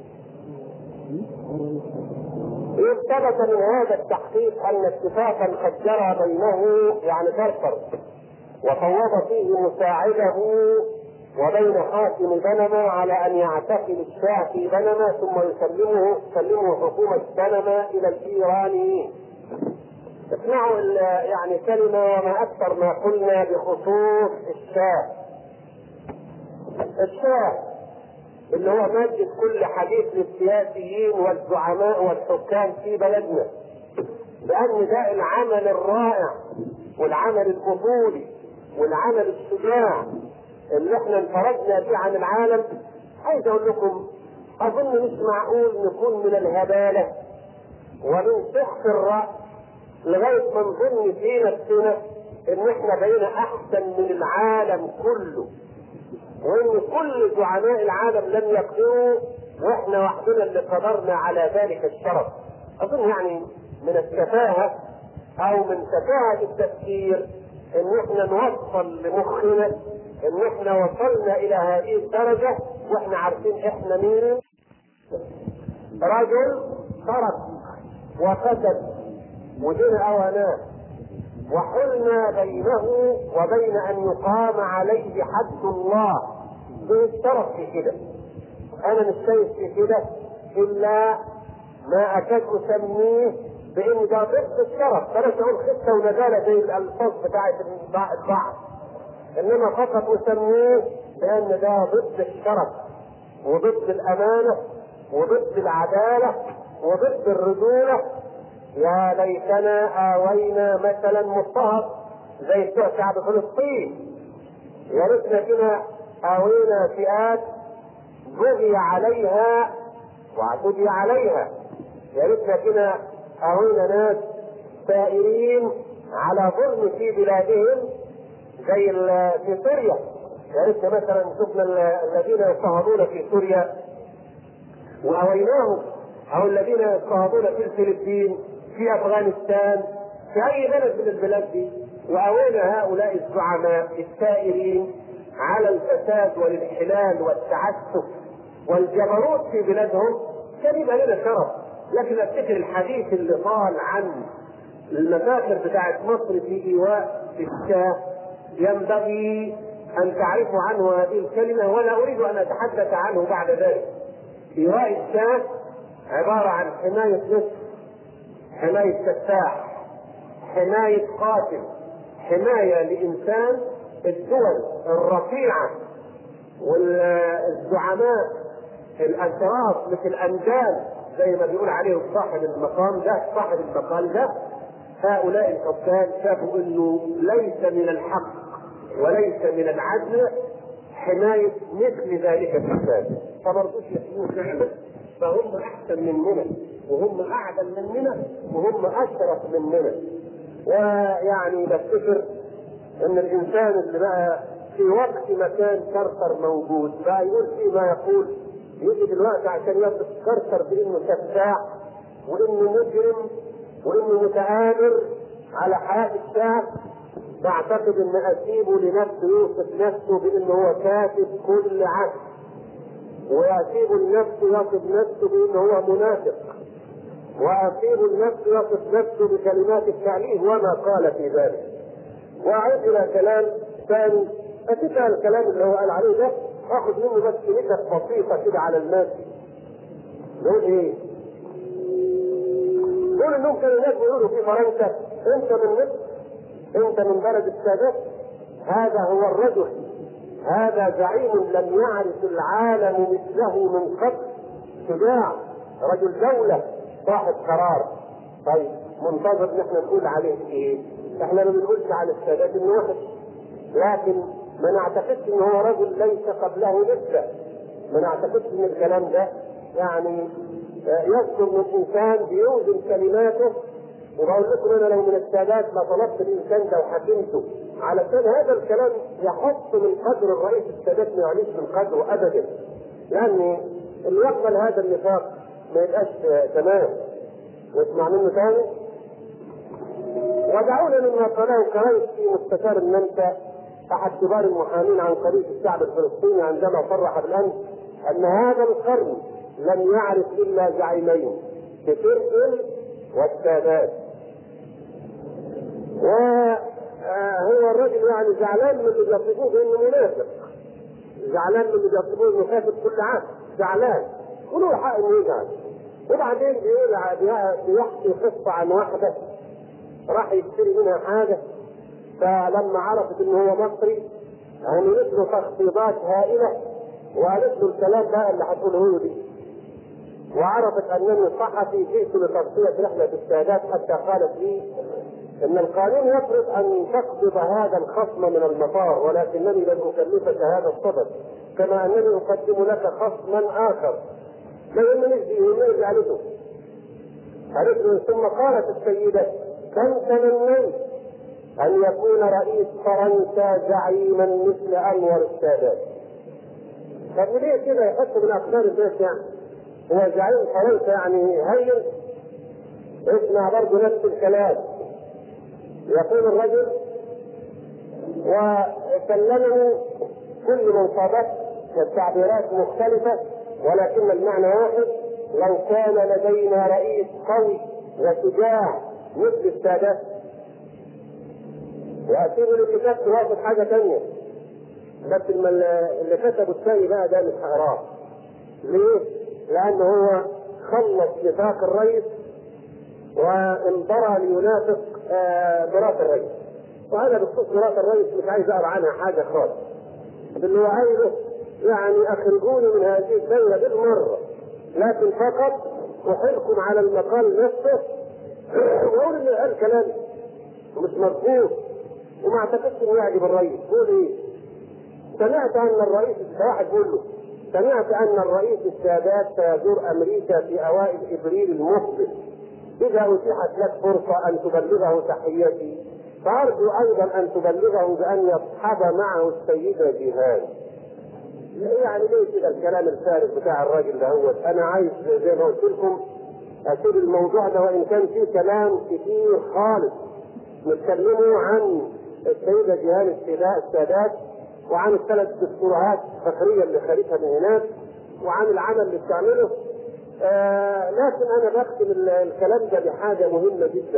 إذ ثبت من هذا التحقيق أن اتفاقا قد جرى بينه يعني فرفر وفوض فيه مساعده وبين حاكم بنما على أن يعتقل الشاه في بنما ثم يسلمه تسلمه حكومة بنما إلى الإيرانيين. اسمعوا يعني كلمة وما أكثر ما قلنا بخصوص الشاه. الشاه اللي هو مادة كل حديث للسياسيين والزعماء والحكام في بلدنا لأن ده العمل الرائع والعمل البطولي والعمل الشجاع اللي احنا انفردنا به عن العالم عايز اقول لكم اظن مش معقول نكون من الهباله ومن سحق الراس لغايه ما نظن في نفسنا ان احنا بقينا احسن من العالم كله وان كل زعماء العالم لم يقدروا واحنا وحدنا اللي قدرنا على ذلك الشرف اظن يعني من التفاهه او من تفاهه التفكير ان احنا نوصل لمخنا ان احنا وصلنا الى هذه الدرجه واحنا عارفين احنا مين رجل ترك وفسد ودين اوانات وحلنا بينه وبين ان يقام عليه حد الله بيشترط في كده انا مش شايف في كده الا ما اكاد اسميه بان ده ضد الشرف بلاش اقول خفه ونزاله زي الالفاظ بتاعت البعض انما فقط اسميه بان ده ضد الشرف وضد الامانه وضد العداله وضد الرجوله يا ليتنا آوينا مثلا مضطهد زي بتوع شعب فلسطين يا ريتنا كده آوينا فئات بغي عليها واعتدي عليها يا ريتنا كده آوينا ناس سائرين على ظلم في بلادهم زي في سوريا يا ريتنا مثلا شفنا الذين يضطهدون في سوريا وآويناهم أو الذين يضطهدون في الفلبين في افغانستان في اي بلد من البلاد دي واوينا هؤلاء الزعماء السائرين على الفساد والانحلال والتعسف والجبروت في بلادهم كان يبقى لنا شرف لكن افتكر الحديث اللي طال عن المفاخر بتاعت مصر في ايواء في الشاه ينبغي ان تعرفوا عنه هذه الكلمه ولا اريد ان اتحدث عنه بعد ذلك. ايواء الشاه عباره عن حمايه مصر حماية سفاح حماية قاتل حماية لإنسان الدول الرفيعة والزعماء الأشراف مثل الأنجال زي ما بيقول عليهم صاحب المقام ده صاحب المقال ده هؤلاء الحكام شافوا انه ليس من الحق وليس من العدل حماية مثل ذلك الفساد فما رضوش يحموه فعلا فهم احسن مننا وهم اعدل مننا وهم اشرف مننا ويعني بفتكر ان الانسان اللي بقى في وقت ما كان كركر موجود بقى يقول فيه ما يقول يجي دلوقتي عشان يصف كركر بانه سفاح وانه مجرم وانه متآمر على حياه الشعب بعتقد ان اسيبه لنفسه يوصف نفسه بانه هو كاتب كل عهد ويسيب النفس يصف نفسه بانه هو منافق واسيب النفس يصف نفسه بكلمات التعليم وما قال في ذلك واعود الى كلام ثاني اتبع الكلام اللي هو قال عليه ده اخذ منه بس نكت بسيطه كده على الناس نقول ايه؟ نقول انهم كانوا الناس بيقولوا في فرنسا انت من مصر انت من بلد السادات هذا هو الرجل هذا زعيم لم يعرف العالم مثله من قبل شجاع رجل دولة صاحب قرار طيب منتظر ان احنا نقول عليه ايه؟ احنا ما بنقولش على السادات انه وحش لكن ما نعتقدش ان هو رجل ليس قبله نسبة ما نعتقدش ان الكلام ده يعني يصدر من انسان بيوزن كلماته وبقول لكم انا لو من السادات ما طلبت الانسان ده وحكمته علشان هذا الكلام يحط من قدر الرئيس السادات ما يعنيش من قدره ابدا لان اللي يقبل هذا النفاق ما يبقاش تمام واسمع منه ثاني ودعونا مما قاله كريس في مستشار النمسا احد كبار المحامين عن قضيه الشعب الفلسطيني عندما صرح بالامس ان هذا القرن لم يعرف الا زعيمين بتركل والسادات وهو الرجل يعني زعلان من اللي بيصفوه بانه منافق زعلان من اللي بيصفوه انه كافر كل عام زعلان وله حق انه يزعل وبعدين بيقول بيحكي قصه عن واحده راح يشتري منها حاجه فلما عرفت ان هو مصري عملت له تخفيضات هائله وقالت له الكلام بقى اللي هتقوله له دي وعرفت انني صحفي جئت لتغطيه رحله السادات حتى قالت لي ان القانون يفرض ان تقبض هذا الخصم من المطار ولكنني لن اكلفك هذا الصدد كما انني اقدم لك خصما اخر لا يهمني يهمني زعلته قالت له ثم قالت السيده كم تمنيت ان يكون رئيس فرنسا زعيما مثل انور السادات طب ليه كده يحط من افكار الناس يعني هو زعيم فرنسا يعني هين اسمع برضه نفس الكلام يقول الرجل وكلمني كل من صادفت التعبيرات مختلفة ولكن المعنى واحد لو كان لدينا رئيس قوي وشجاع مثل السادات وأسيب اللي كتبت واخد حاجة تانية بس اللي كتبه الثاني بقى ده مش هقراه ليه؟ لأن هو خلص نفاق الرئيس وانبرى لينافق مرات الرئيس وهذا بخصوص مرات الرئيس مش عايز اقرا عنها حاجه خالص اللي هو عايزه يعني اخرجوني من هذه الدوله بالمره لكن فقط احيلكم على المقال نفسه واقول ان قال كلام مش مظبوط وما اعتقدش انه يعجب الرئيس يقول ايه؟ سمعت ان الرئيس واحد يقول له سمعت ان الرئيس السادات سيزور امريكا في اوائل ابريل المقبل إذا أتيحت لك فرصة أن تبلغه تحيتي فأرجو أيضا أن تبلغه بأن يصحب معه السيدة جيهان. يعني ليه كده الكلام الفارغ بتاع الراجل ده هو أنا عايز زي ما قلت لكم أسيب الموضوع ده وإن كان فيه كلام كتير خالص نتكلموا عن السيدة جيهان السادات وعن الثلاث دستورات الفخرية اللي خارجها من هناك وعن العمل اللي بتعمله آه لكن انا بختم الكلام ده بحاجه مهمه جدا.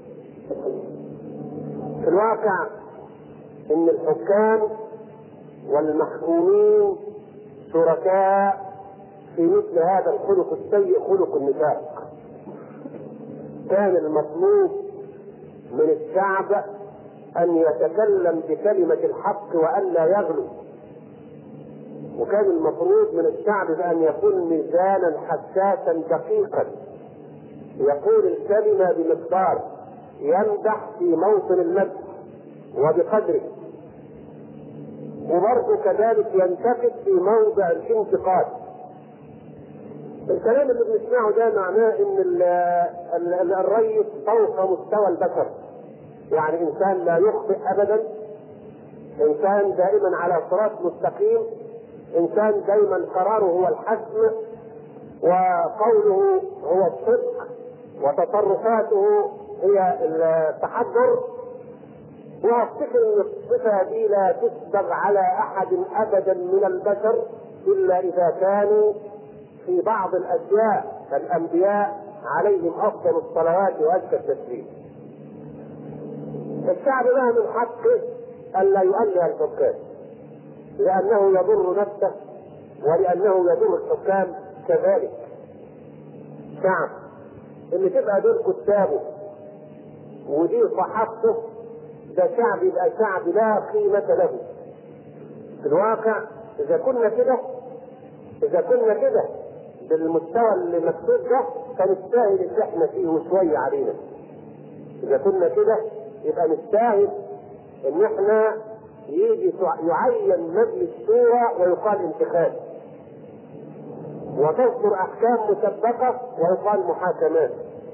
في الواقع ان الحكام والمحكومين شركاء في مثل هذا الخلق السيء خلق النفاق. كان المطلوب من الشعب ان يتكلم بكلمه الحق والا يغلو وكان المفروض من الشعب بأن يكون ميزانا حساسا دقيقا يقول الكلمة بمقدار يمدح في موطن المدح وبقدره وبرضه كذلك ينتقد في موضع الانتقاد الكلام اللي بنسمعه ده معناه ان ال ال الريس فوق مستوى البشر يعني انسان لا يخطئ ابدا انسان دائما على صراط مستقيم انسان دايما قراره هو الحسم وقوله هو الصدق وتصرفاته هي التحضر وافتكر ان الصفه دي لا تسبغ على احد ابدا من البشر الا اذا كانوا في بعض الاشياء كالانبياء عليهم افضل الصلوات وازكى التسليم. الشعب بقى من حقه الا يؤله الحكام. لأنه يضر نفسه ولأنه يضر الحكام كذلك. شعب اللي تبقى دول كتابه ودي صحافته ده شعب يبقى شعب لا قيمة له. في الواقع إذا كنا كده إذا كنا كده بالمستوى اللي مكتوب ده كان يستاهل اللي احنا فيه وشوية علينا. إذا كنا كده يبقى نستاهل إن احنا يجي يعين مجلس شورى ويقال انتخاب وتصدر احكام مسبقه ويقال محاكمات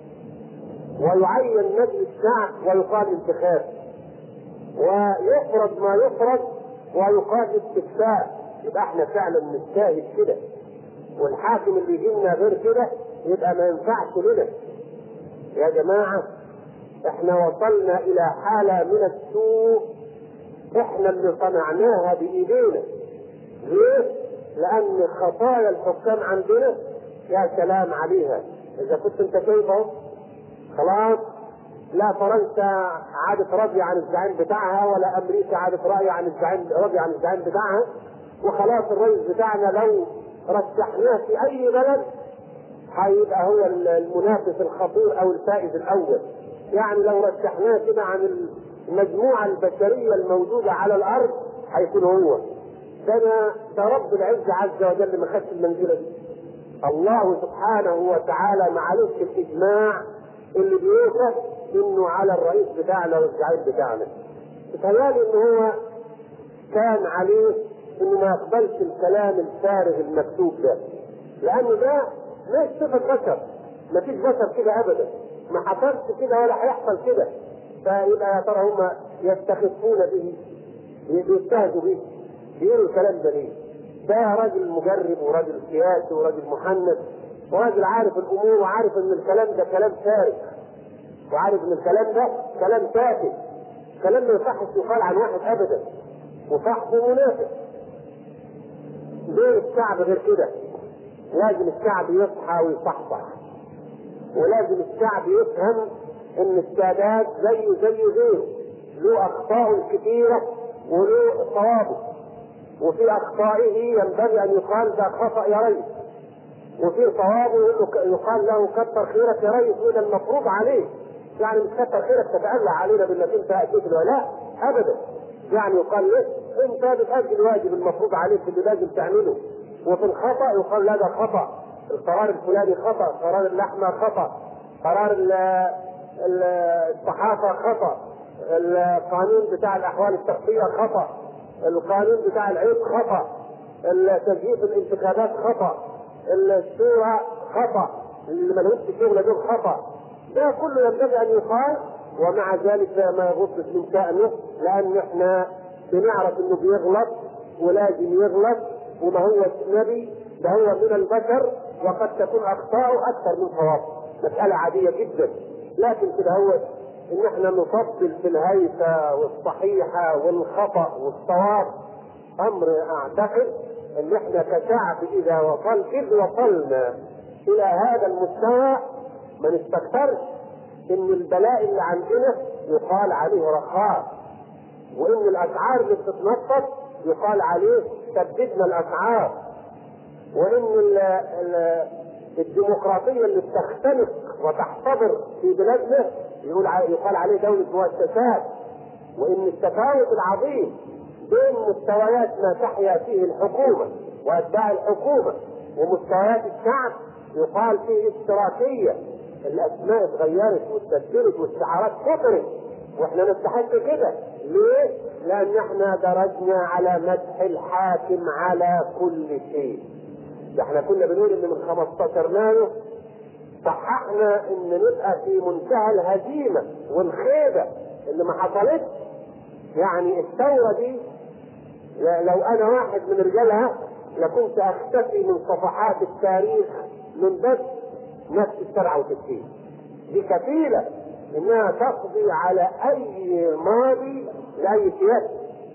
ويعين مجلس شعب ويقال انتخاب ويفرض ما يفرض ويقال استفتاء يبقى احنا فعلا نجتهد كده والحاكم اللي يجي لنا غير كده يبقى ما ينفعش لنا يا جماعه احنا وصلنا الى حاله من السوء احنا اللي صنعناها بايدينا ليه؟ لان خطايا الحكام عندنا يا سلام عليها اذا كنت انت شايف اهو خلاص لا فرنسا عادت راضية عن الزعيم بتاعها ولا امريكا عادت راضية عن الزعيم راضية عن الزعيم بتاعها وخلاص الرئيس بتاعنا لو رشحناه في اي بلد هيبقى هو المنافس الخطير او الفائز الاول يعني لو رشحناه كده عن المجموعة البشرية الموجودة على الارض هيكون هو ده انا ده رب العزة عز وجل ما خدش المنزلة دي الله سبحانه وتعالى معلش الاجماع اللي بيوصف انه على الرئيس بتاعنا والزعيم بتاعنا تخيل ان هو كان عليه انه ما يقبلش الكلام الفارغ المكتوب ده لانه ده مش صفه بشر ما فيش بشر كده ابدا ما حصلش كده ولا هيحصل كده فيبقى يا ترى هم يستخفون به بيستهزوا به بيقولوا الكلام ده ليه؟ ده راجل مجرب وراجل سياسي وراجل محنك وراجل عارف الامور وعارف ان الكلام ده كلام فارغ وعارف ان الكلام ده كلام تافه كلام ما يصحش يقال عن واحد ابدا وصاحبه منافق غير الشعب غير كده لازم الشعب يصحى ويصحصح ولازم الشعب يفهم ان السادات زيه زي غيره له اخطاء كثيره وله صوابه وفي اخطائه ينبغي ان يقال ده خطا يا ريس وفي صوابه يقال له كتر خيرك يا ريس وده المفروض عليه يعني مش كتر خيرك تتألى علينا بانك انت اتيت لا ابدا يعني يقال له انت بتأدي الواجب المفروض عليك اللي لازم تعمله وفي الخطا يقال لا ده خطا القرار الفلاني خطا قرار اللحمه خطا قرار الصحافه خطا القانون بتاع الاحوال الشخصيه خطا القانون بتاع العيد خطا تزييف الانتخابات خطا الشورى خطا اللي ما لهمش شغل دول خطا ده كله ينبغي ان يقال ومع ذلك ما يغض من شأنه لان احنا بنعرف انه بيغلط ولازم يغلط وما هو نبي ده هو من البشر وقد تكون اخطاؤه اكثر من صواب مسألة عادية جدا لكن كده هو ان احنا نفضل في الهيفة والصحيحة والخطأ والصواب امر اعتقد ان احنا كشعب اذا وصل اذ وصلنا الى هذا المستوى ما نستكثرش ان البلاء اللي عندنا يقال عليه رخاء وان الاسعار اللي بتتنطط يقال عليه سددنا الاسعار وان ال ال الديمقراطيه اللي بتختنق وتحتضر في بلادنا يقول يقال عليه دوله مؤسسات وان التفاوت العظيم بين مستويات ما تحيا فيه الحكومه واتباع الحكومه ومستويات الشعب يقال فيه اشتراكيه الاسماء اتغيرت واتبدلت والشعارات كثرت واحنا نستحق كده ليه؟ لان احنا درجنا على مدح الحاكم على كل شيء ده احنا كنا بنقول ان من 15 مايو صححنا ان نبقى في منتهى الهزيمه والخيبه اللي ما حصلتش يعني الثوره دي لو انا واحد من رجالها لكنت اختفي من صفحات التاريخ من بس نفس السبعة وستين دي كفيلة انها تقضي على اي ماضي لاي سياسة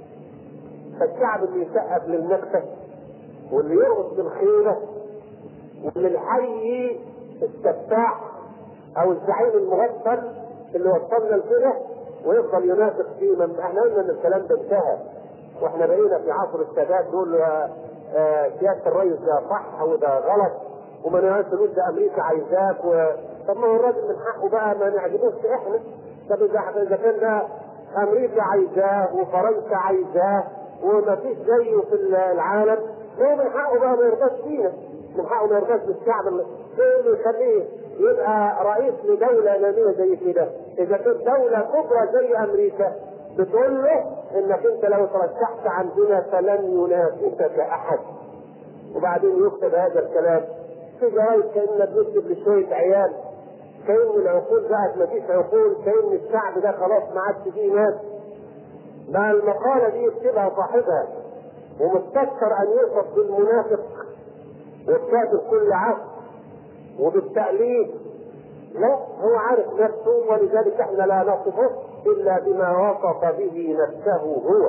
فالشعب اللي يسقف للنكتة واللي يرقص بالخيبة واللي الحي السفاح او الزعيم المغفل اللي وصلنا لكده ويفضل ينافق فيه من احنا قلنا ان الكلام ده انتهى واحنا بقينا في عصر السادات نقول سياده الرئيس ده صح وده غلط وما نقعدش نقول ده امريكا عايزاك و... طب ما هو الراجل من حقه بقى ما نعجبوش احنا طب اذا اذا كان ده امريكا عايزاه وفرنسا عايزاه وما فيش زيه في العالم هو من حقه بقى ما يرضاش فينا من حقه ما يرضاش بالشعب ايه اللي يخليه يبقى رئيس لدوله ناميه زي كده اذا كانت دوله كبرى زي امريكا بتقول له انك انت لو ترشحت عندنا فلن ينافسك احد وبعدين يكتب هذا الكلام في جرايد كاننا بنكتب لشويه عيال كان العقول بقت ما فيش عقول كان الشعب ده خلاص ما عادش فيه ناس بقى المقاله دي يكتبها صاحبها ومستكثر ان يوصف بالمنافق وبكاتب كل عهد وبالتأليف لا هو عارف نفسه ولذلك احنا لا نصفه الا بما وصف به نفسه هو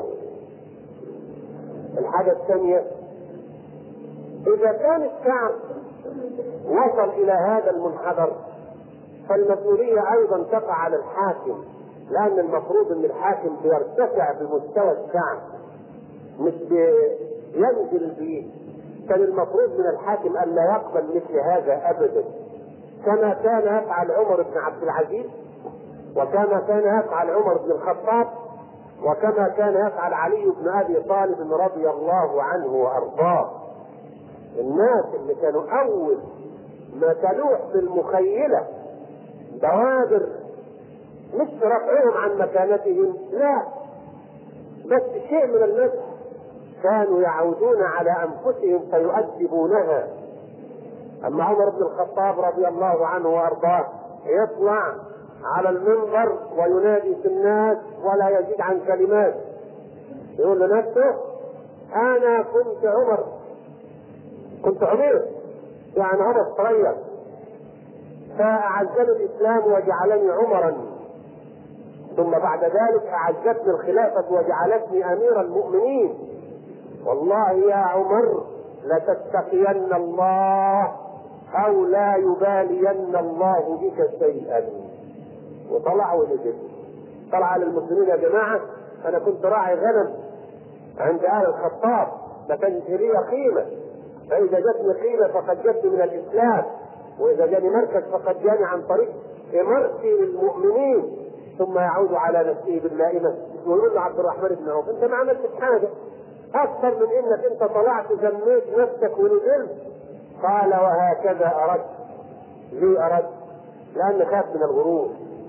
الحاجة الثانية إذا كان الشعب وصل إلى هذا المنحدر فالمسؤولية أيضا تقع على الحاكم لأن المفروض أن الحاكم بيرتفع بمستوى الشعب مش بينزل به كان المفروض من الحاكم أن لا يقبل مثل هذا أبدا كما كان يفعل عمر بن عبد العزيز وكما كان يفعل عمر بن الخطاب وكما كان يفعل علي بن ابي طالب رضي الله عنه وارضاه الناس اللي كانوا اول ما تلوح بالمخيله بوادر مش رفعهم عن مكانتهم لا بس شيء من الناس كانوا يعودون على انفسهم فيؤدبونها اما عمر بن الخطاب رضي الله عنه وارضاه يطلع على المنبر وينادي في الناس ولا يزيد عن كلمات يقول لنفسه انا كنت عمر كنت عمير يعني هذا صغير فاعزني الاسلام وجعلني عمرا ثم بعد ذلك اعزتني الخلافه وجعلتني امير المؤمنين والله يا عمر لتتقين الله او لا يبالين الله بك شيئا وطلع ونزل طلع على المسلمين يا جماعه انا كنت راعي غنم عند اهل الخطاب ما كانش لي قيمه فاذا جتني قيمه فقد جت من الاسلام واذا جاني مركز فقد جاني عن طريق امرتي للمؤمنين ثم يعود على نفسه باللائمه ويقول له عبد الرحمن بن عوف انت ما عملتش حاجه اكثر من انك انت طلعت زميت نفسك ونزلت قال وهكذا اردت ليه اردت؟ لان خاف من الغرور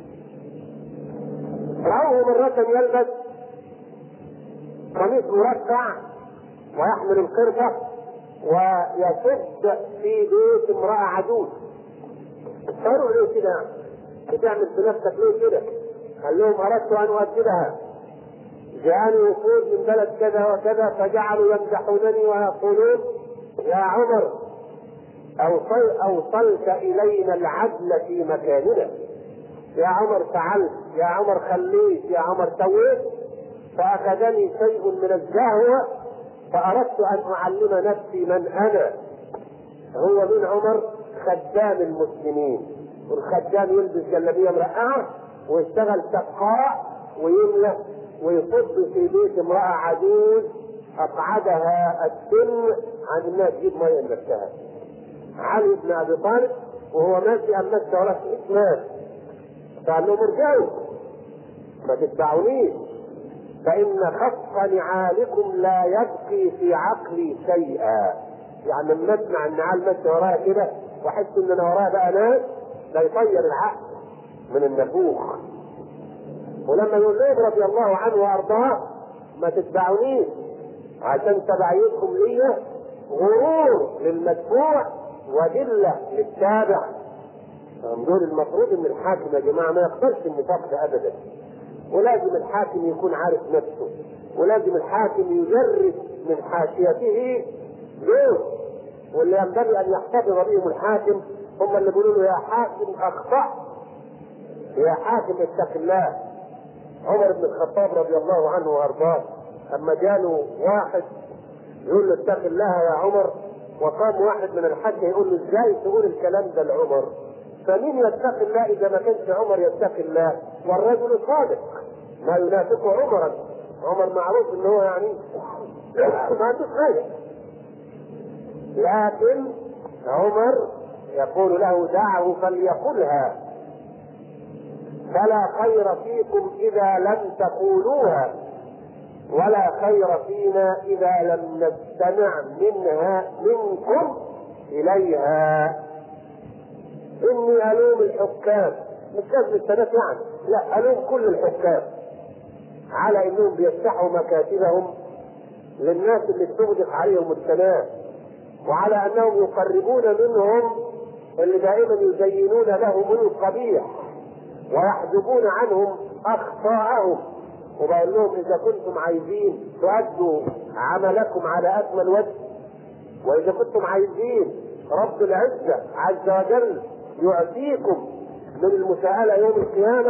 رأوه مرة يلبس قميص مربع ويحمل القربة ويصب في بيت امرأة عجوز قالوا ليه كده؟ بتعمل في نفسك ليه كده؟ قال لهم أردت أن أؤدبها جاءني وفود من بلد كذا وكذا فجعلوا يمدحونني ويقولون يا عمر أوصل أوصلت إلينا العدل في مكاننا يا عمر فعلت يا عمر خليت يا عمر سويت فأخذني شيء من الزهوة فأردت أن أعلم نفسي من أنا هو من عمر خدام المسلمين والخدام يلبس جلابية مرقعة ويشتغل سقاء ويملى ويصب في بيت امرأة عجوز أقعدها السن عن انها تجيب مية لنفسها. علي بن ابي طالب وهو ماشي ام ماشي وراه مات قال لهم ارجعوا ما تتبعونيش فإن خف نعالكم لا يبقي في عقلي شيئا يعني لما اسمع النعال ماشي ورايا كده واحس ان انا ورايا بقى ناس لا يطير العقل من النفوخ ولما يقول لهم رضي الله عنه وارضاه ما تتبعونيش عشان تبعيتكم ليا غرور للمتبوع وذله للتابع دول المفروض ان الحاكم يا جماعه ما يقبلش النفاق ده ابدا ولازم الحاكم يكون عارف نفسه ولازم الحاكم يجرد من حاشيته دول واللي ينبغي ان يحتفظ بهم الحاكم هم اللي بيقولوا له يا حاكم اخطأت يا حاكم اتق الله عمر بن الخطاب رضي الله عنه وارضاه اما جاله واحد يقول له اتق الله يا عمر وقام واحد من الحج يقول له ازاي تقول الكلام ده لعمر فمين يتقي الله اذا ما كانش عمر يتقي الله والرجل صادق ما ينافقه عمرا عمر معروف ان هو يعني ما عندوش حاجه لكن عمر يقول له دعه فليقلها فلا خير فيكم اذا لم تقولوها ولا خير فينا اذا لم نستمع منها منكم اليها اني الوم الحكام مش لازم السنات يعني لا الوم كل الحكام على انهم بيفتحوا مكاتبهم للناس اللي بتغدق عليهم السنات وعلى انهم يقربون منهم اللي دائما يزينون لهم القبيح ويحجبون عنهم اخطاءهم وبقول لهم اذا كنتم عايزين تؤدوا عملكم على اكمل وجه واذا كنتم عايزين رب العزه عز وجل يعطيكم من المساءله يوم القيامه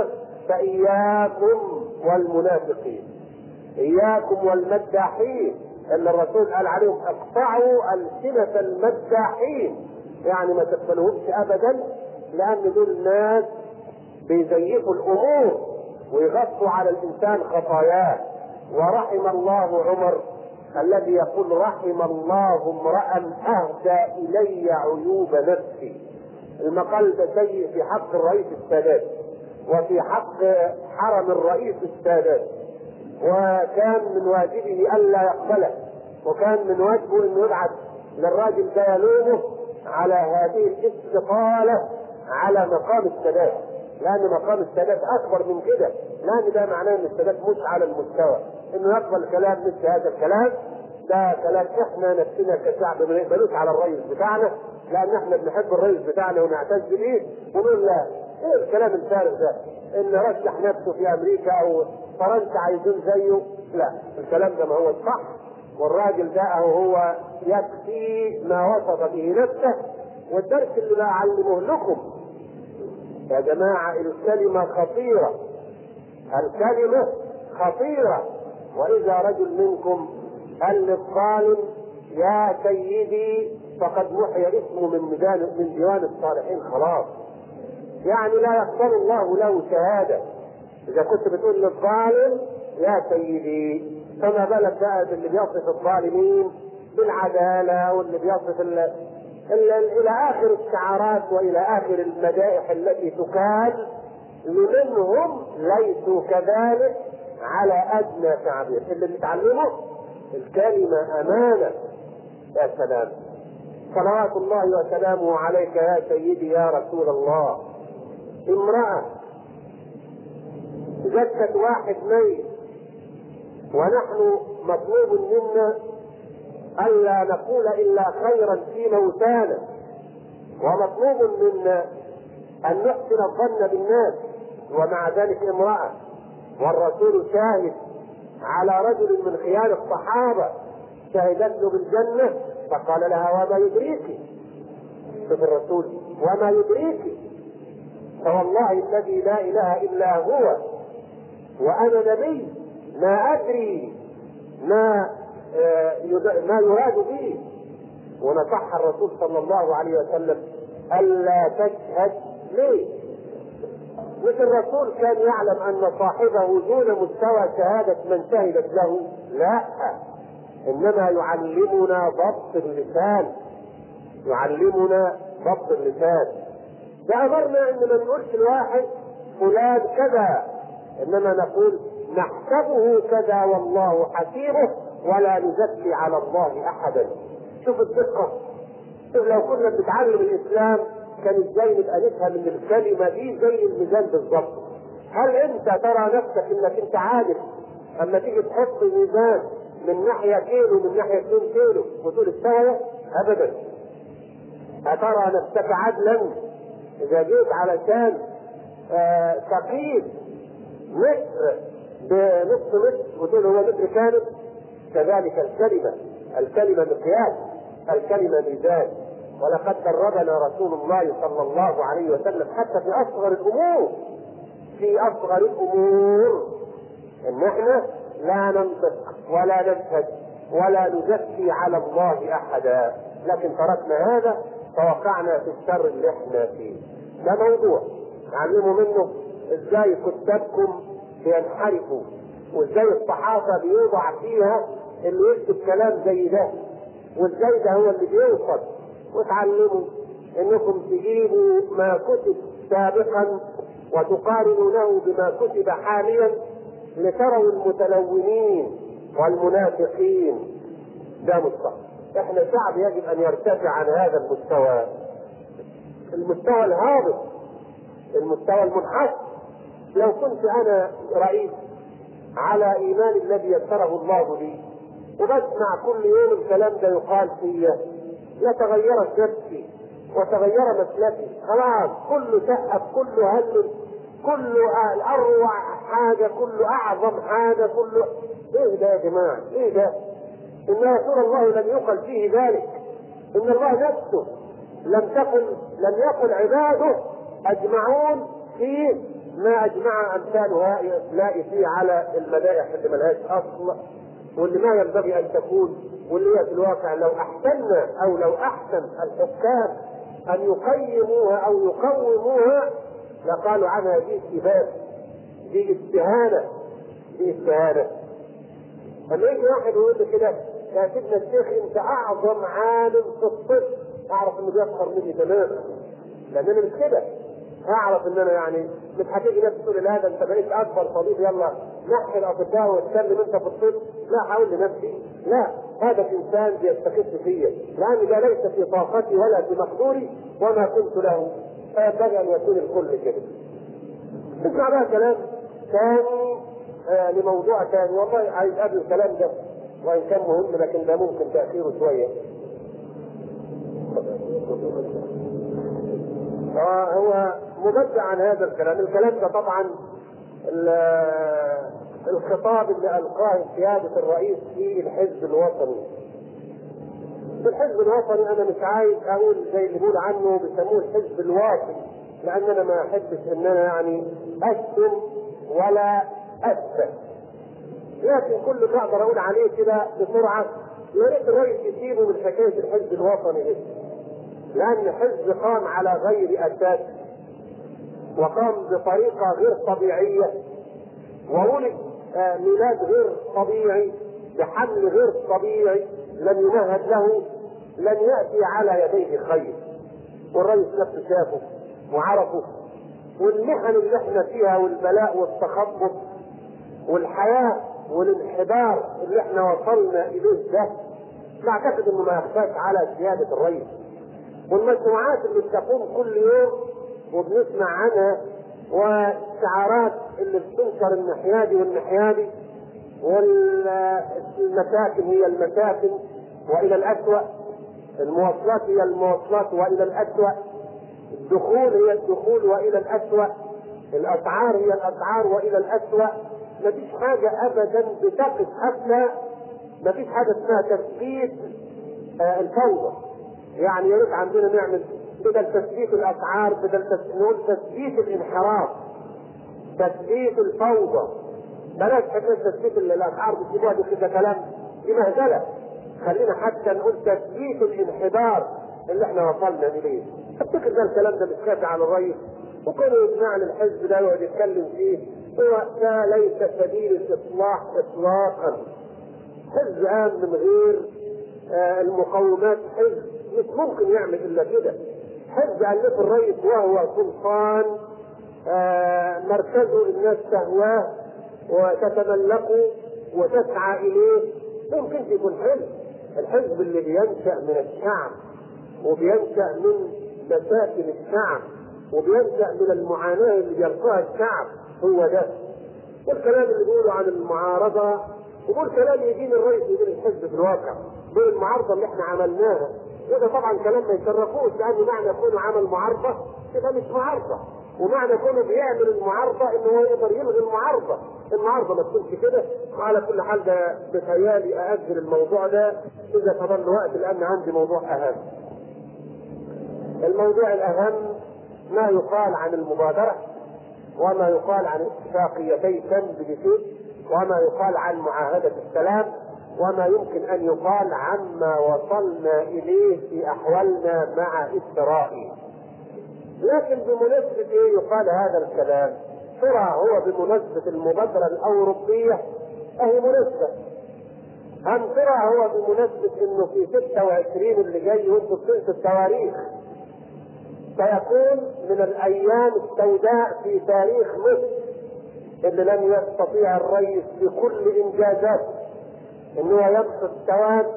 فاياكم والمنافقين اياكم والمداحين اللي الرسول قال عليهم اقطعوا السنه المداحين يعني ما تقبلوهمش ابدا لان دول ناس بيزيفوا الامور ويغطوا على الانسان خطاياه ورحم الله عمر الذي يقول رحم الله امرا اهدى الي عيوب نفسي المقال ده سيء في حق الرئيس السادات وفي حق حرم الرئيس السادات وكان من واجبه الا يقبله وكان من واجبه انه يبعث للراجل ده يلومه على هذه الاستقاله على مقام السادات لان مقام السادات اكبر من كده لان ده معناه ان السادات مش على المستوى انه يقبل كلام مثل هذا الكلام ده كلام احنا نفسنا كشعب ما نقبلوش على الرئيس بتاعنا لان احنا بنحب الرئيس بتاعنا ونعتز بيه ونقول لا ايه الكلام الفارغ ده ان رشح نفسه في امريكا او فرنسا عايزين زيه لا الكلام ده ما هو الصح والراجل ده اهو هو يكفي ما وصف به نفسه والدرس اللي بعلمه لكم يا جماعة الكلمة خطيرة الكلمة خطيرة وإذا رجل منكم قال للظالم يا سيدي فقد محي اسمه من ميدان من ديوان الصالحين خلاص يعني لا يقبل الله له شهادة إذا كنت بتقول للظالم يا سيدي فما بالك بقى باللي بيصف الظالمين بالعدالة واللي بيصف ال ال إلى آخر الشعارات وإلى آخر المدائح التي تقال لمنهم ليسوا كذلك على أدنى تعبير اللي بيتعلمه الكلمة أمانة يا سلام صلوات الله وسلامه عليك يا سيدي يا رسول الله امرأة زكت واحد ميت ونحن مطلوب منا ألا نقول إلا خيرا في موتانا ومطلوب منا أن نحسن الظن بالناس ومع ذلك امرأة والرسول شاهد على رجل من خيار الصحابة شهدت له بالجنة فقال لها وما يدريك شوف الرسول وما يدريك فوالله الذي لا إله إلا هو وأنا نبي ما أدري ما ما يراد به ونصح الرسول صلى الله عليه وسلم ألا تشهد ليه؟ مش الرسول كان يعلم أن صاحبه دون مستوى شهادة من شهدت له؟ لا إنما يعلمنا ضبط اللسان يعلمنا ضبط اللسان ده أمرنا إن ما نقولش الواحد فلان كذا إنما نقول نحسبه كذا والله حسيبه ولا نزكي على الله احدا شوف الدقه شوف لو كنا بنتعلم الاسلام كان ازاي نبقى نفهم ان الكلمه دي زي الميزان بالظبط هل انت ترى نفسك انك انت عادل اما تيجي تحط ميزان من ناحيه كيلو من ناحيه 2 كيلو وتقول استوى ابدا اترى نفسك عدلا اذا جيت علشان آه تقييم متر بنصف متر وتقول هو متر كامل كذلك الكلمة الكلمة مقياس الكلمة ميزان ولقد دربنا رسول الله صلى الله عليه وسلم حتى في أصغر الأمور في أصغر الأمور إن إحنا لا ننطق ولا نشهد ولا نزكي على الله أحدا لكن تركنا هذا فوقعنا في الشر اللي احنا فيه ده موضوع تعلموا منه ازاي كتابكم بينحرفوا وازاي الصحافه بيوضع فيها اللي يكتب كلام زي ده وازاي ده هو اللي بيوصل وتعلموا انكم تجيبوا ما كتب سابقا وتقارنونه بما كتب حاليا لتروا المتلونين والمنافقين ده مش صح احنا شعب يجب ان يرتفع عن هذا المستوى المستوى الهابط المستوى المنحط لو كنت انا رئيس على ايمان الذي يسره الله لي وبسمع كل يوم الكلام ده يقال فيا لتغيرت نفسي وتغير مسلكي خلاص كله سقف كله هلل كله اروع حاجه كله اعظم حاجه كله ايه ده يا جماعه؟ ايه ده؟ ان رسول الله لم يقل فيه ذلك ان الله نفسه لم تكن لم يكن عباده اجمعون في ما اجمع امثال هؤلاء فيه على المدائح اللي ملهاش اصل واللي ما ينبغي ان تكون واللي هي في الواقع لو احسنا او لو احسن الحكام ان يقيموها او يقوموها لقالوا عنها دي استباب دي استهانه دي استهانه لما يجي واحد يقول لي كده يا سيدنا الشيخ انت اعظم عالم في الطب اعرف انه بيفخر مني تماما لان انا مش كده اعرف ان انا يعني مش هتيجي ناس تقول لي هذا انت بقيت اكبر طبيب يلا نحي الاطباء واتكلم انت في الطب لا هقول لنفسي لا هذا الانسان بيستخف فيا لان ده ليس في طاقتي ولا في مقدوري وما كنت له فينبغي ان يكون الكل كده اسمع بقى كلام ثاني آه لموضوع ثاني والله عايز قبل الكلام ده وان كان مهم لكن ده ممكن تاخيره شويه آه هو مبدع عن هذا الكلام الكلام ده طبعا الخطاب اللي القاه سياده الرئيس في الحزب الوطني في الحزب الوطني انا مش عايز اقول زي اللي بيقول عنه بيسموه الحزب الواطني لان انا ما احبش ان انا يعني اشتم ولا اثبت لكن كل ما اقدر اقول عليه كده بسرعه يا ريت الرئيس يسيبه من حكايه الحزب الوطني دي لان حزب قام على غير اساس وقام بطريقه غير طبيعيه وولد ميلاد غير طبيعي بحمل غير طبيعي لم يمهد له لن ياتي على يديه خير والرئيس نفسه شافه وعرفه والمحن اللي احنا فيها والبلاء والتخبط والحياه والانحدار اللي احنا وصلنا اليه ده بعتقد انه ما يخفاش على سياده الرئيس والمجموعات اللي بتقوم كل يوم وبنسمع عنها والشعارات اللي بتنشر النحيادي والنحيادي والمساكن هي المساكن والى الاسوأ المواصلات هي المواصلات والى الاسوأ الدخول هي الدخول والى الاسوأ الاسعار هي الاسعار والى الاسوأ مفيش حاجة ابدا بتقف حتى مفيش حاجة اسمها تثبيت آه الفوضى يعني يا ريت عندنا نعمل بدل تثبيت الاسعار بدل نقول تثبيت الانحراف تثبيت الفوضى بلاش حكايه تثبيت الاسعار بتجيبوها دي كده كلام دي مهزله خلينا حتى نقول تثبيت الانحدار اللي احنا وصلنا اليه افتكر ده الكلام ده مش كافي على الرئيس وكونه يقنع الحزب ده ويقعد يتكلم فيه هو ده ليس سبيل الاصلاح اطلاقا حزب قام من غير آه المقومات حزب مش ممكن يعمل الا كده حزب الف الرئيس وهو سلطان آه مركزه الناس تهواه وتتملكه وتسعى اليه ممكن يكون حزب الحزب اللي بينشا من الشعب وبينشا من مساكن الشعب وبينشا من المعاناه اللي بيلقاها الشعب هو ده والكلام اللي بيقولوا عن المعارضه يقول كلام يدين الرئيس يدين الحزب في الواقع دول المعارضه اللي احنا عملناها وده طبعا كلام ما يشرفوش لان معنى كونه عمل معارضه يبقى مش معارضه ومعنى كونه بيعمل المعارضه ان هو يقدر يلغي المعارضه المعارضه ما تكونش كده وعلى كل حال ده بخيالي ااجل الموضوع ده اذا فضل وقت لان عندي موضوع اهم الموضوع الاهم ما يقال عن المبادره وما يقال عن اتفاقيتي سند بشيء وما يقال عن معاهده السلام وما يمكن ان يقال عما وصلنا اليه في احوالنا مع اسرائيل. لكن بمناسبه ايه يقال هذا الكلام؟ ترى هو بمناسبه المبادره الاوروبيه اهي مناسبه. ام ترى هو بمناسبه انه في 26 اللي جاي وانتم بتنسوا التواريخ سيكون من الايام السوداء في تاريخ مصر اللي لم يستطيع الرئيس بكل انجازاته انه يمحو السواد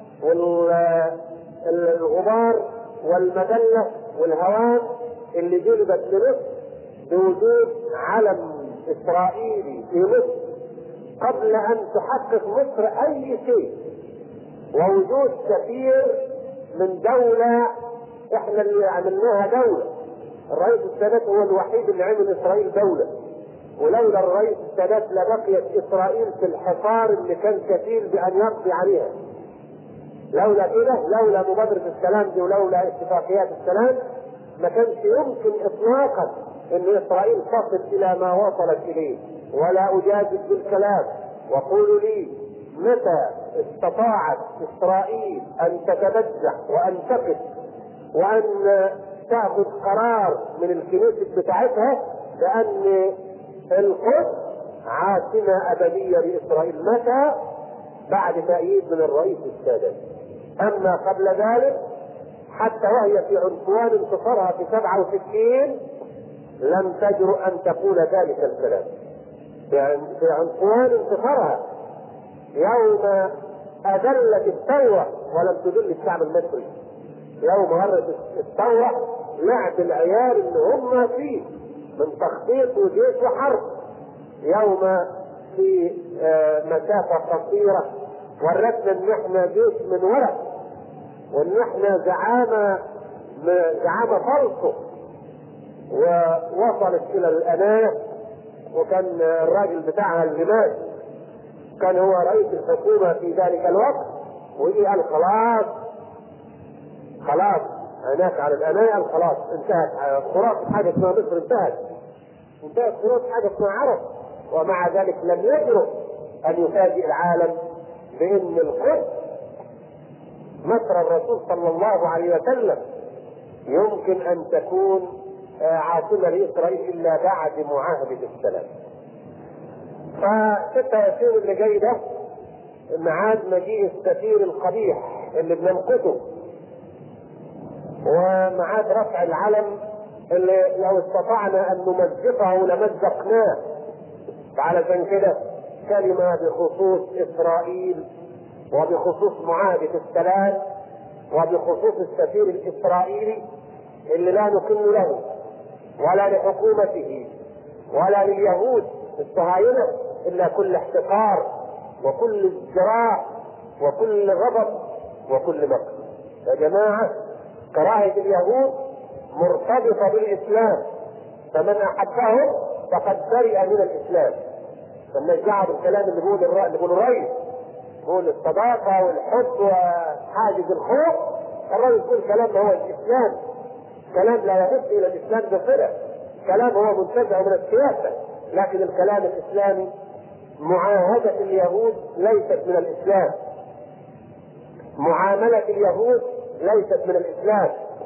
والغبار والمذله والهوان اللي جلبت لمصر بوجود علم اسرائيلي في مصر قبل ان تحقق مصر اي شيء ووجود سفير من دولة احنا اللي عملناها دولة الرئيس السادات هو الوحيد اللي عمل اسرائيل دولة ولولا الرئيس السادات لبقيت اسرائيل في الحصار اللي كان كفيل بان يقضي عليها لولا كده لولا مبادرة السلام دي ولولا اتفاقيات السلام ما كانش يمكن اطلاقا ان اسرائيل تصل الى ما وصلت اليه ولا اجادل بالكلام وقولوا لي متى استطاعت اسرائيل ان تتبجح وان تقف وان تاخذ قرار من الكنيسة بتاعتها بان القدس عاصمة أبدية لإسرائيل متى؟ بعد تأييد من الرئيس السادات. أما قبل ذلك حتى وهي في عنفوان انتصارها في 67 لم تجرؤ أن تقول ذلك الكلام. يعني في عنفوان انتصارها يوم أذلت الثورة ولم تذل الشعب المصري. يوم مرت الثورة لعب العيال اللي هم فيه من تخطيط وجيش وحرب يوم في مسافة قصيرة ورتنا ان احنا جيش من ورق وان احنا زعامة زعامة فالصو ووصلت الى الاناة وكان الراجل بتاعها اللي مات كان هو رئيس الحكومة في ذلك الوقت ويجي قال خلاص خلاص هناك على الأناة قال خلاص انتهت خرافة حاجة اسمها مصر انتهت انتهت خرافة حاجة اسمها عرب ومع ذلك لم يجرؤ أن يفاجئ العالم بأن القدس مصر الرسول صلى الله عليه وسلم يمكن أن تكون عاصمة لإسرائيل إلا بعد معاهدة السلام. ف 26 اللي جاي ده ميعاد مجيء السفير القبيح اللي بنمقته ومعاد رفع العلم اللي لو استطعنا ان نمزقه لمزقناه فعلشان كده كلمة بخصوص إسرائيل وبخصوص معاهدة السلام وبخصوص السفير الإسرائيلي اللي لا نكن له ولا لحكومته ولا لليهود الصهاينة إلا كل احتقار وكل ازدراء وكل غضب وكل مكر يا جماعة كراهية اليهود مرتبطة بالإسلام فمن أحبهم فقد برئ من الإسلام مالناش دعوة بالكلام اللي بيقول الرأي اللي بيقول الرئيس بيقول الصداقة والحب وحاجز الخوف الراجل يقول كلام هو الإسلام كلام لا يمس إلى الإسلام بصلة كلام هو منتزع من السياسة لكن الكلام الإسلامي معاهدة اليهود ليست من الإسلام معاملة اليهود ليست من الإسلام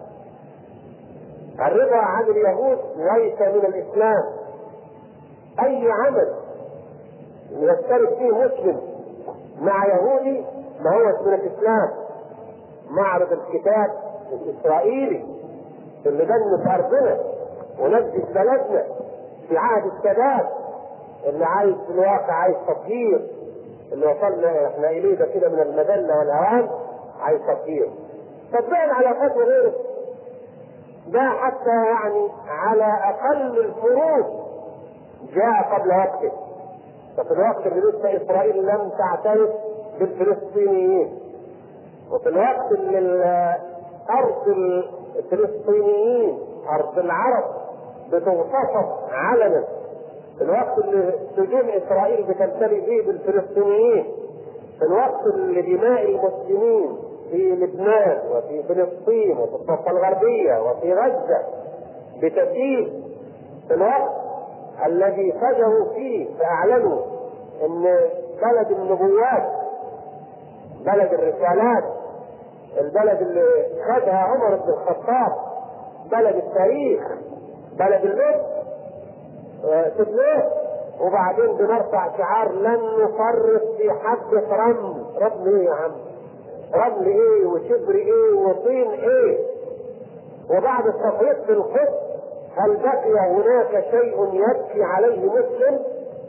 الرضا عن اليهود ليس من الإسلام أي عمل يشترك فيه مسلم مع يهودي ما هو من الإسلام معرض الكتاب الإسرائيلي اللي بنى في أرضنا ونجد بلدنا في عهد السادات اللي عايز في الواقع عايز تطهير اللي وصلنا احنا اليه ده كده من المذله والهوان عايز تطهير صدقنا على فتوى غيره ده حتى يعني على اقل الفروض جاء قبل وقته ففي الوقت اللي لسه اسرائيل لم تعترف بالفلسطينيين وفي الوقت اللي ارض الفلسطينيين ارض العرب بتغتصب علنا في الوقت اللي سجون اسرائيل بتمتلئ فيه بالفلسطينيين في الوقت اللي دماء المسلمين في لبنان وفي فلسطين وفي الضفه الغربيه وفي غزه بتسيل في الوقت الذي فجروا فيه فاعلنوا ان بلد النبوات بلد الرسالات البلد اللي خدها عمر بن الخطاب بلد التاريخ بلد المجد تتليه وبعدين بنرفع شعار لن نفرط في حبة رمل رمل ايه يا عم رمل ايه وشبر ايه وطين ايه وبعد التفريط في القدس هل بقي هناك شيء يبكي عليه مسلم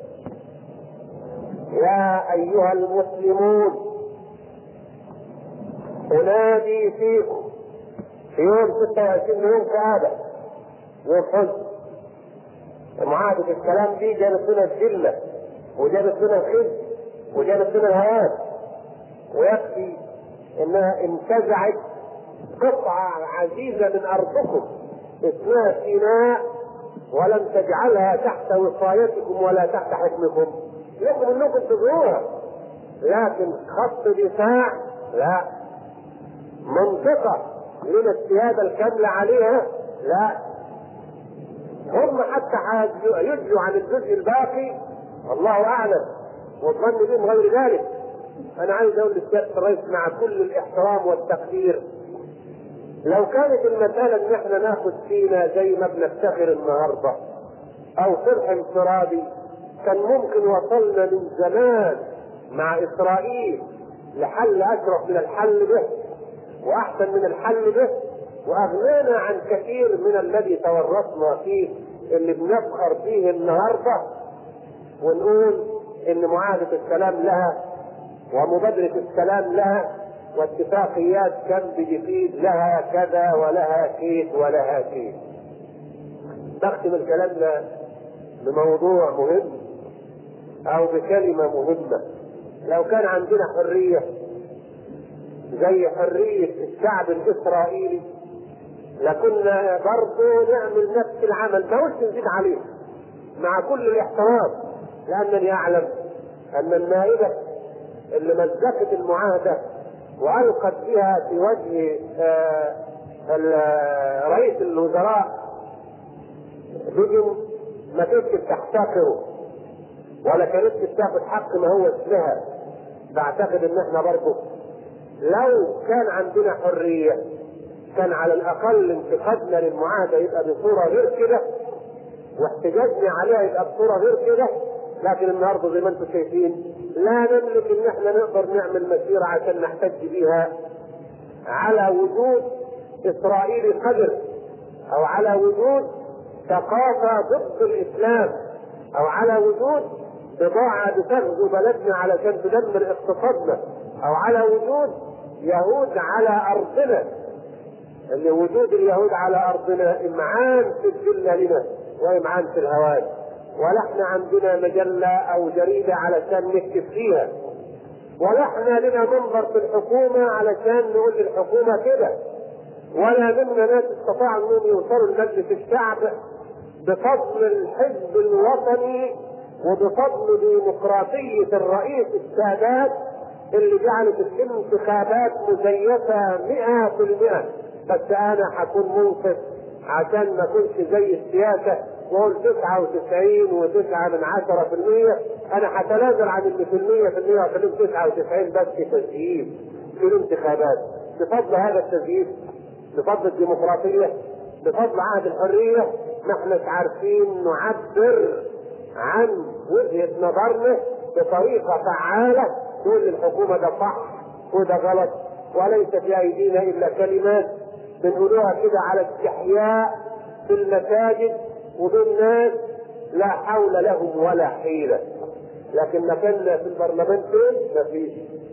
يا ايها المسلمون انادي فيكم في يوم 26 يوم كآبة يوم حزن معاهدة الكلام دي جابت لنا الذلة وجابت لنا الخزي وجابت لنا الهوان ويكفي انها انتزعت قطعة عزيزة من أرضكم اسمها سيناء ولم تجعلها تحت وصايتكم ولا تحت حكمكم يجب انكم تبنوها لكن خط دفاع لا منطقة من السيادة الكاملة عليها لا هم حتى يجزوا عن الجزء الباقي الله اعلم والظن بهم غير ذلك انا عايز اقول للسياده الرئيس مع كل الاحترام والتقدير لو كانت المسألة ان احنا ناخد فينا زي ما بنفتخر النهاردة او صلح انفرادي كان ممكن وصلنا من زمان مع اسرائيل لحل اشرف من الحل به واحسن من الحل به واغنانا عن كثير من الذي تورطنا فيه اللي بنفخر فيه النهارده ونقول ان معاهده السلام لها ومبادره السلام لها واتفاقيات كامب ديفيد لها كذا ولها كيف ولها كيف بختم الكلام ده بموضوع مهم او بكلمه مهمه لو كان عندنا حريه زي حريه الشعب الاسرائيلي لكنا برضه نعمل نفس العمل ما قلت نزيد عليه مع كل الاحترام لانني اعلم ان النائبه اللي مزقت المعاهده والقت بها في وجه رئيس الوزراء بيجن ما كانتش بتحتقره ولا كانتش بتاخد حق ما هو اسمها بعتقد ان احنا برضه لو كان عندنا حريه كان على الاقل انتقادنا للمعاهده يبقى بصوره غير كده واحتجاجنا عليها يبقى بصوره غير كده لكن النهارده زي ما انتم شايفين لا نملك ان احنا نقدر نعمل مسيره عشان نحتج بيها على وجود اسرائيلي قدر او على وجود ثقافه ضد الاسلام او على وجود بضاعه بتغزو بلدنا علشان تدمر اقتصادنا او على وجود يهود على ارضنا ان وجود اليهود على ارضنا امعان في الذله لنا وامعان في الهوان ولا احنا عندنا مجله او جريده علشان نكتب فيها ولا احنا لنا منبر في الحكومه علشان نقول للحكومه كده ولا منا ناس استطاعوا انهم يوصلوا لمجلس الشعب بفضل الحزب الوطني وبفضل ديمقراطيه الرئيس السادات اللي جعلت الانتخابات مزيفه 100% بس انا هكون منصف عشان ما اكونش زي السياسه واقول 99 و9 من 10% انا هتنازل عن اللي في المية في المية واخليهم 99 بس تسجيل في الانتخابات بفضل هذا التسجيل بفضل الديمقراطيه بفضل عهد الحريه ما احناش عارفين نعبر عن وجهه نظرنا بطريقه فعاله تقول للحكومه ده صح وده غلط وليس في ايدينا الا كلمات بنقولوها كده على استحياء في المساجد وبالناس لا حول لهم ولا حيلة لكن مكاننا في البرلمان فين؟ مفيش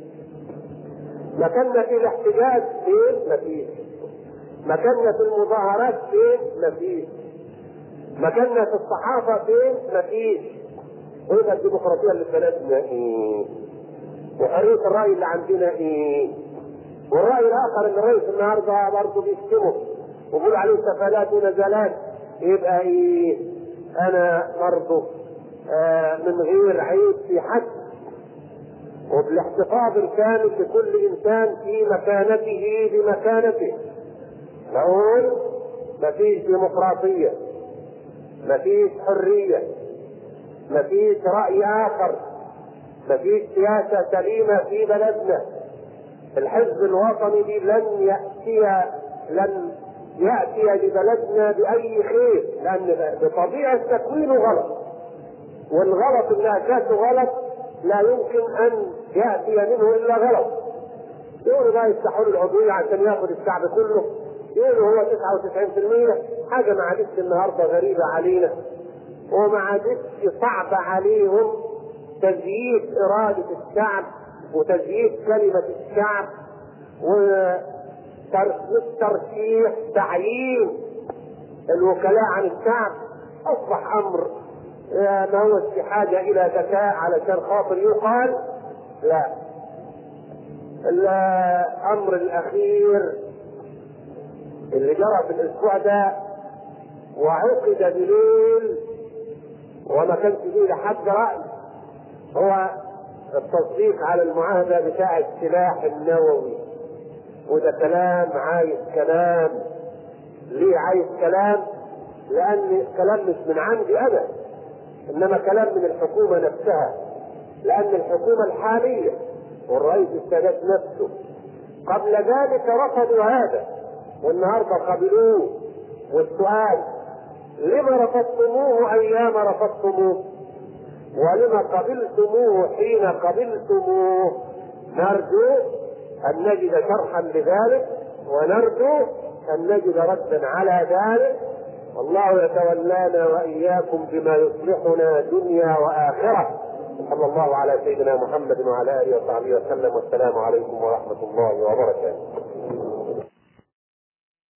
مكاننا في الاحتجاج فين؟ مفيش مكاننا في المظاهرات فين؟ مفيش مكاننا في الصحافة فين؟ مفيش ويبقى الديمقراطية اللي في بلدنا ايه؟ وحرية الرأي اللي عندنا ايه؟ والرأي الآخر اللي الرئيس النهارده برضه بيشتمه وبيقول عليه سفلات ونزلات يبقى ايه انا برضه آه من غير عيب في حد وبالاحتفاظ الكامل لكل انسان في مكانته بمكانته نقول مفيش ديمقراطيه مفيش حريه مفيش راي اخر مفيش سياسه سليمه في بلدنا الحزب الوطني دي لن ياتي لن ياتي لبلدنا باي خير لان بطبيعه تكوينه غلط والغلط اللي اساسه غلط لا يمكن ان ياتي منه الا غلط يقولوا بقى يفتحوا له العضويه عشان ياخد الشعب كله يقولوا هو 99% حاجه ما عادتش النهارده غريبه علينا وما عادتش صعبه عليهم تزييف اراده الشعب وتزييف كلمه الشعب و ترشيح تعيين الوكلاء عن الشعب اصبح امر ما هو في حاجه الى ذكاء علشان خاطر يقال لا الامر الاخير اللي جرى في الاسبوع ده وعقد بليل وما كانش فيه لحد راي هو التصديق على المعاهده بتاع السلاح النووي وده كلام عايز كلام ليه عايز كلام لان كلام مش من عندي انا انما كلام من الحكومه نفسها لان الحكومه الحاليه والرئيس السادات نفسه قبل ذلك رفضوا هذا والنهارده قبلوه والسؤال لما رفضتموه ايام رفضتموه ولما قبلتموه حين قبلتموه نرجو ان نجد شرحا لذلك ونرجو ان نجد ردا على ذلك والله يتولانا واياكم بما يصلحنا دنيا واخره صلى الله على سيدنا محمد وعلى اله وصحبه وسلم والسلام عليكم ورحمه الله وبركاته